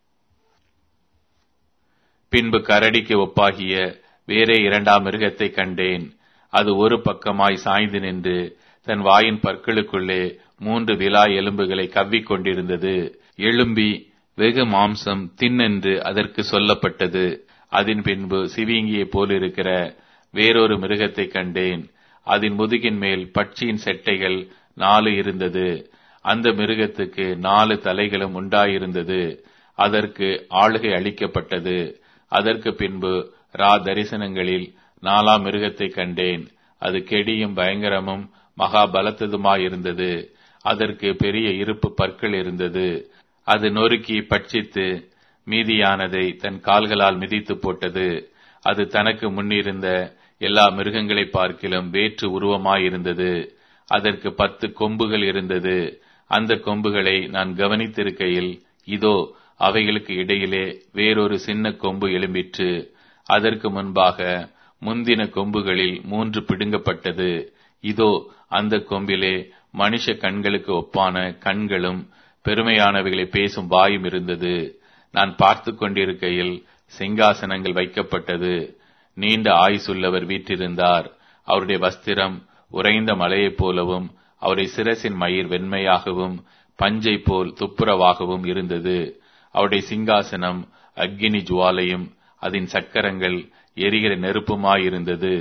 பின்பு கரடிக்கு ஒப்பாகிய வேறே இரண்டாம் மிருகத்தை கண்டேன் அது ஒரு பக்கமாய் சாய்ந்து நின்று தன் வாயின் பற்களுக்குள்ளே மூன்று விலா எலும்புகளை கவ்விக் கொண்டிருந்தது எழும்பி வெகு மாம்சம் தின்னென்று அதற்கு சொல்லப்பட்டது அதன் பின்பு சிவிங்கியை போலிருக்கிற வேறொரு மிருகத்தை கண்டேன் அதன் முதுகின் மேல் பட்சியின் செட்டைகள் நாலு இருந்தது அந்த மிருகத்துக்கு நாலு தலைகளும் உண்டாயிருந்தது அதற்கு ஆளுகை அளிக்கப்பட்டது அதற்கு பின்பு ரா தரிசனங்களில் நாலாம் மிருகத்தை கண்டேன் அது கெடியும் பயங்கரமும் மகா பலத்ததுமாயிருந்தது அதற்கு பெரிய இருப்பு பற்கள் இருந்தது அது நொறுக்கி பட்சித்து மீதியானதை தன் கால்களால் மிதித்து போட்டது அது தனக்கு முன்னிருந்த எல்லா மிருகங்களை பார்க்கிலும் வேற்று உருவமாயிருந்தது அதற்கு பத்து கொம்புகள் இருந்தது அந்த கொம்புகளை நான் கவனித்திருக்கையில் இதோ அவைகளுக்கு இடையிலே வேறொரு சின்ன கொம்பு எழும்பிற்று அதற்கு முன்பாக முந்தின கொம்புகளில் மூன்று பிடுங்கப்பட்டது இதோ அந்த கொம்பிலே மனுஷ கண்களுக்கு ஒப்பான கண்களும் பெருமையானவைகளை பேசும் வாயும் இருந்தது நான் பார்த்து கொண்டிருக்கையில் சிங்காசனங்கள் வைக்கப்பட்டது நீண்ட ஆயுசுள்ளவர் வீற்றிருந்தார் அவருடைய வஸ்திரம் உறைந்த மலையைப் போலவும் அவருடைய சிரசின் மயிர் வெண்மையாகவும் பஞ்சை போல் துப்புரவாகவும் இருந்தது அவருடைய சிங்காசனம் அக்கினி ஜுவாலையும் அதன் சக்கரங்கள் எரிகிற நெருப்புமாயிருந்தது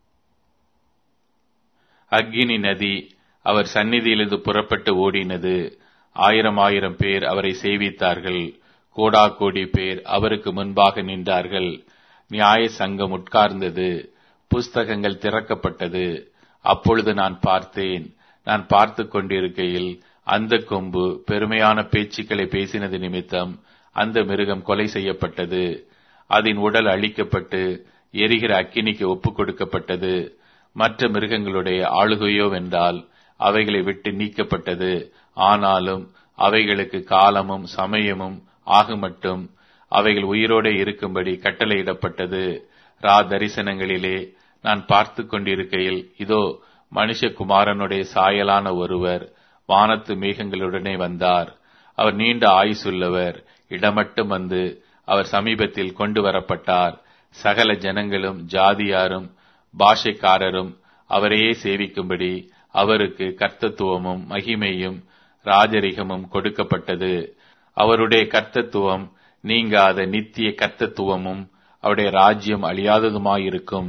அக்கினி நதி அவர் சந்நிதியிலிருந்து புறப்பட்டு ஓடினது ஆயிரம் ஆயிரம் பேர் அவரை சேவித்தார்கள் கோடா கோடி பேர் அவருக்கு முன்பாக நின்றார்கள் நியாய சங்கம் உட்கார்ந்தது புஸ்தகங்கள் திறக்கப்பட்டது அப்பொழுது நான் பார்த்தேன் நான் பார்த்து கொண்டிருக்கையில் அந்த கொம்பு பெருமையான பேச்சுக்களை பேசினது நிமித்தம் அந்த மிருகம் கொலை செய்யப்பட்டது அதன் உடல் அழிக்கப்பட்டு எரிகிற அக்கினிக்கு ஒப்புக் கொடுக்கப்பட்டது மற்ற மிருகங்களுடைய ஆளுகையோ வென்றால் அவைகளை விட்டு நீக்கப்பட்டது ஆனாலும் அவைகளுக்கு காலமும் சமயமும் ஆகுமட்டும் அவைகள் உயிரோடு இருக்கும்படி கட்டளையிடப்பட்டது ரா தரிசனங்களிலே நான் பார்த்து கொண்டிருக்கையில் இதோ மனுஷகுமாரனுடைய சாயலான ஒருவர் வானத்து மேகங்களுடனே வந்தார் அவர் நீண்ட ஆயுசுள்ளவர் இடமட்டும் வந்து அவர் சமீபத்தில் கொண்டு வரப்பட்டார் சகல ஜனங்களும் ஜாதியாரும் பாஷைக்காரரும் அவரையே சேவிக்கும்படி அவருக்கு கர்த்தத்துவமும் மகிமையும் ராஜரிகமும் கொடுக்கப்பட்டது அவருடைய கர்த்தத்துவம் நீங்காத நித்திய கர்த்தத்துவமும் அவருடைய ராஜ்யம் அழியாததுமாயிருக்கும்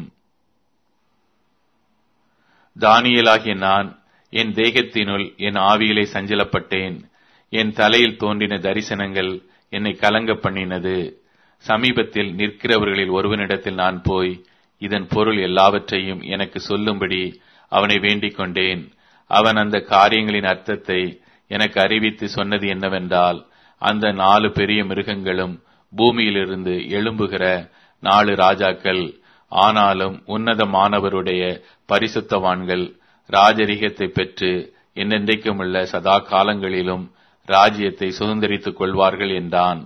தானியலாகிய நான் என் தேகத்தினுள் என் ஆவியிலே சஞ்சலப்பட்டேன் என் தலையில் தோன்றின தரிசனங்கள் என்னை கலங்க பண்ணினது சமீபத்தில் நிற்கிறவர்களில் ஒருவனிடத்தில் நான் போய் இதன் பொருள் எல்லாவற்றையும் எனக்கு சொல்லும்படி அவனை வேண்டிக் கொண்டேன் அவன் அந்த காரியங்களின் அர்த்தத்தை எனக்கு அறிவித்து சொன்னது என்னவென்றால் அந்த நாலு பெரிய மிருகங்களும் பூமியிலிருந்து எழும்புகிற நாலு ராஜாக்கள் ஆனாலும் உன்னதமானவருடைய பரிசுத்தவான்கள் ராஜரிகத்தை பெற்று என்னென்றைக்கும் உள்ள சதா காலங்களிலும் ராஜ்யத்தை சுதந்திரித்துக் கொள்வார்கள் என்றான்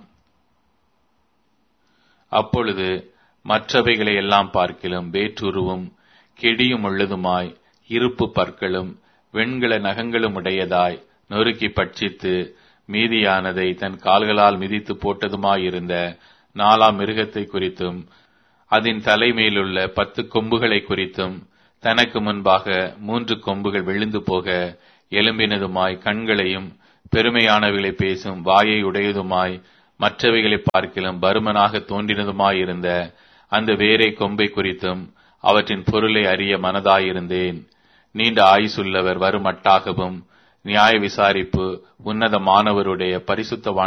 அப்பொழுது மற்றவைகளை எல்லாம் பார்க்கிலும் வேற்றுருவும் கெடியும் உள்ளதுமாய் இருப்பு பற்களும் வெண்கல நகங்களும் உடையதாய் நொறுக்கி பட்சித்து மீதியானதை தன் கால்களால் மிதித்து போட்டதுமாயிருந்த நாலாம் மிருகத்தை குறித்தும் அதன் தலைமையிலுள்ள பத்து கொம்புகளை குறித்தும் தனக்கு முன்பாக மூன்று கொம்புகள் விழுந்து போக எலும்பினதுமாய் கண்களையும் பெருமையானவைகளை பேசும் வாயை உடையதுமாய் மற்றவைகளை பார்க்கிலும் பருமனாக தோன்றினதுமாயிருந்த அந்த வேரை கொம்பை குறித்தும் அவற்றின் பொருளை அறிய மனதாயிருந்தேன் நீண்ட ஆயுசுள்ளவர் வருமட்டாகவும் நியாய விசாரிப்பு உன்னதமானவருடைய பரிசுத்தவான்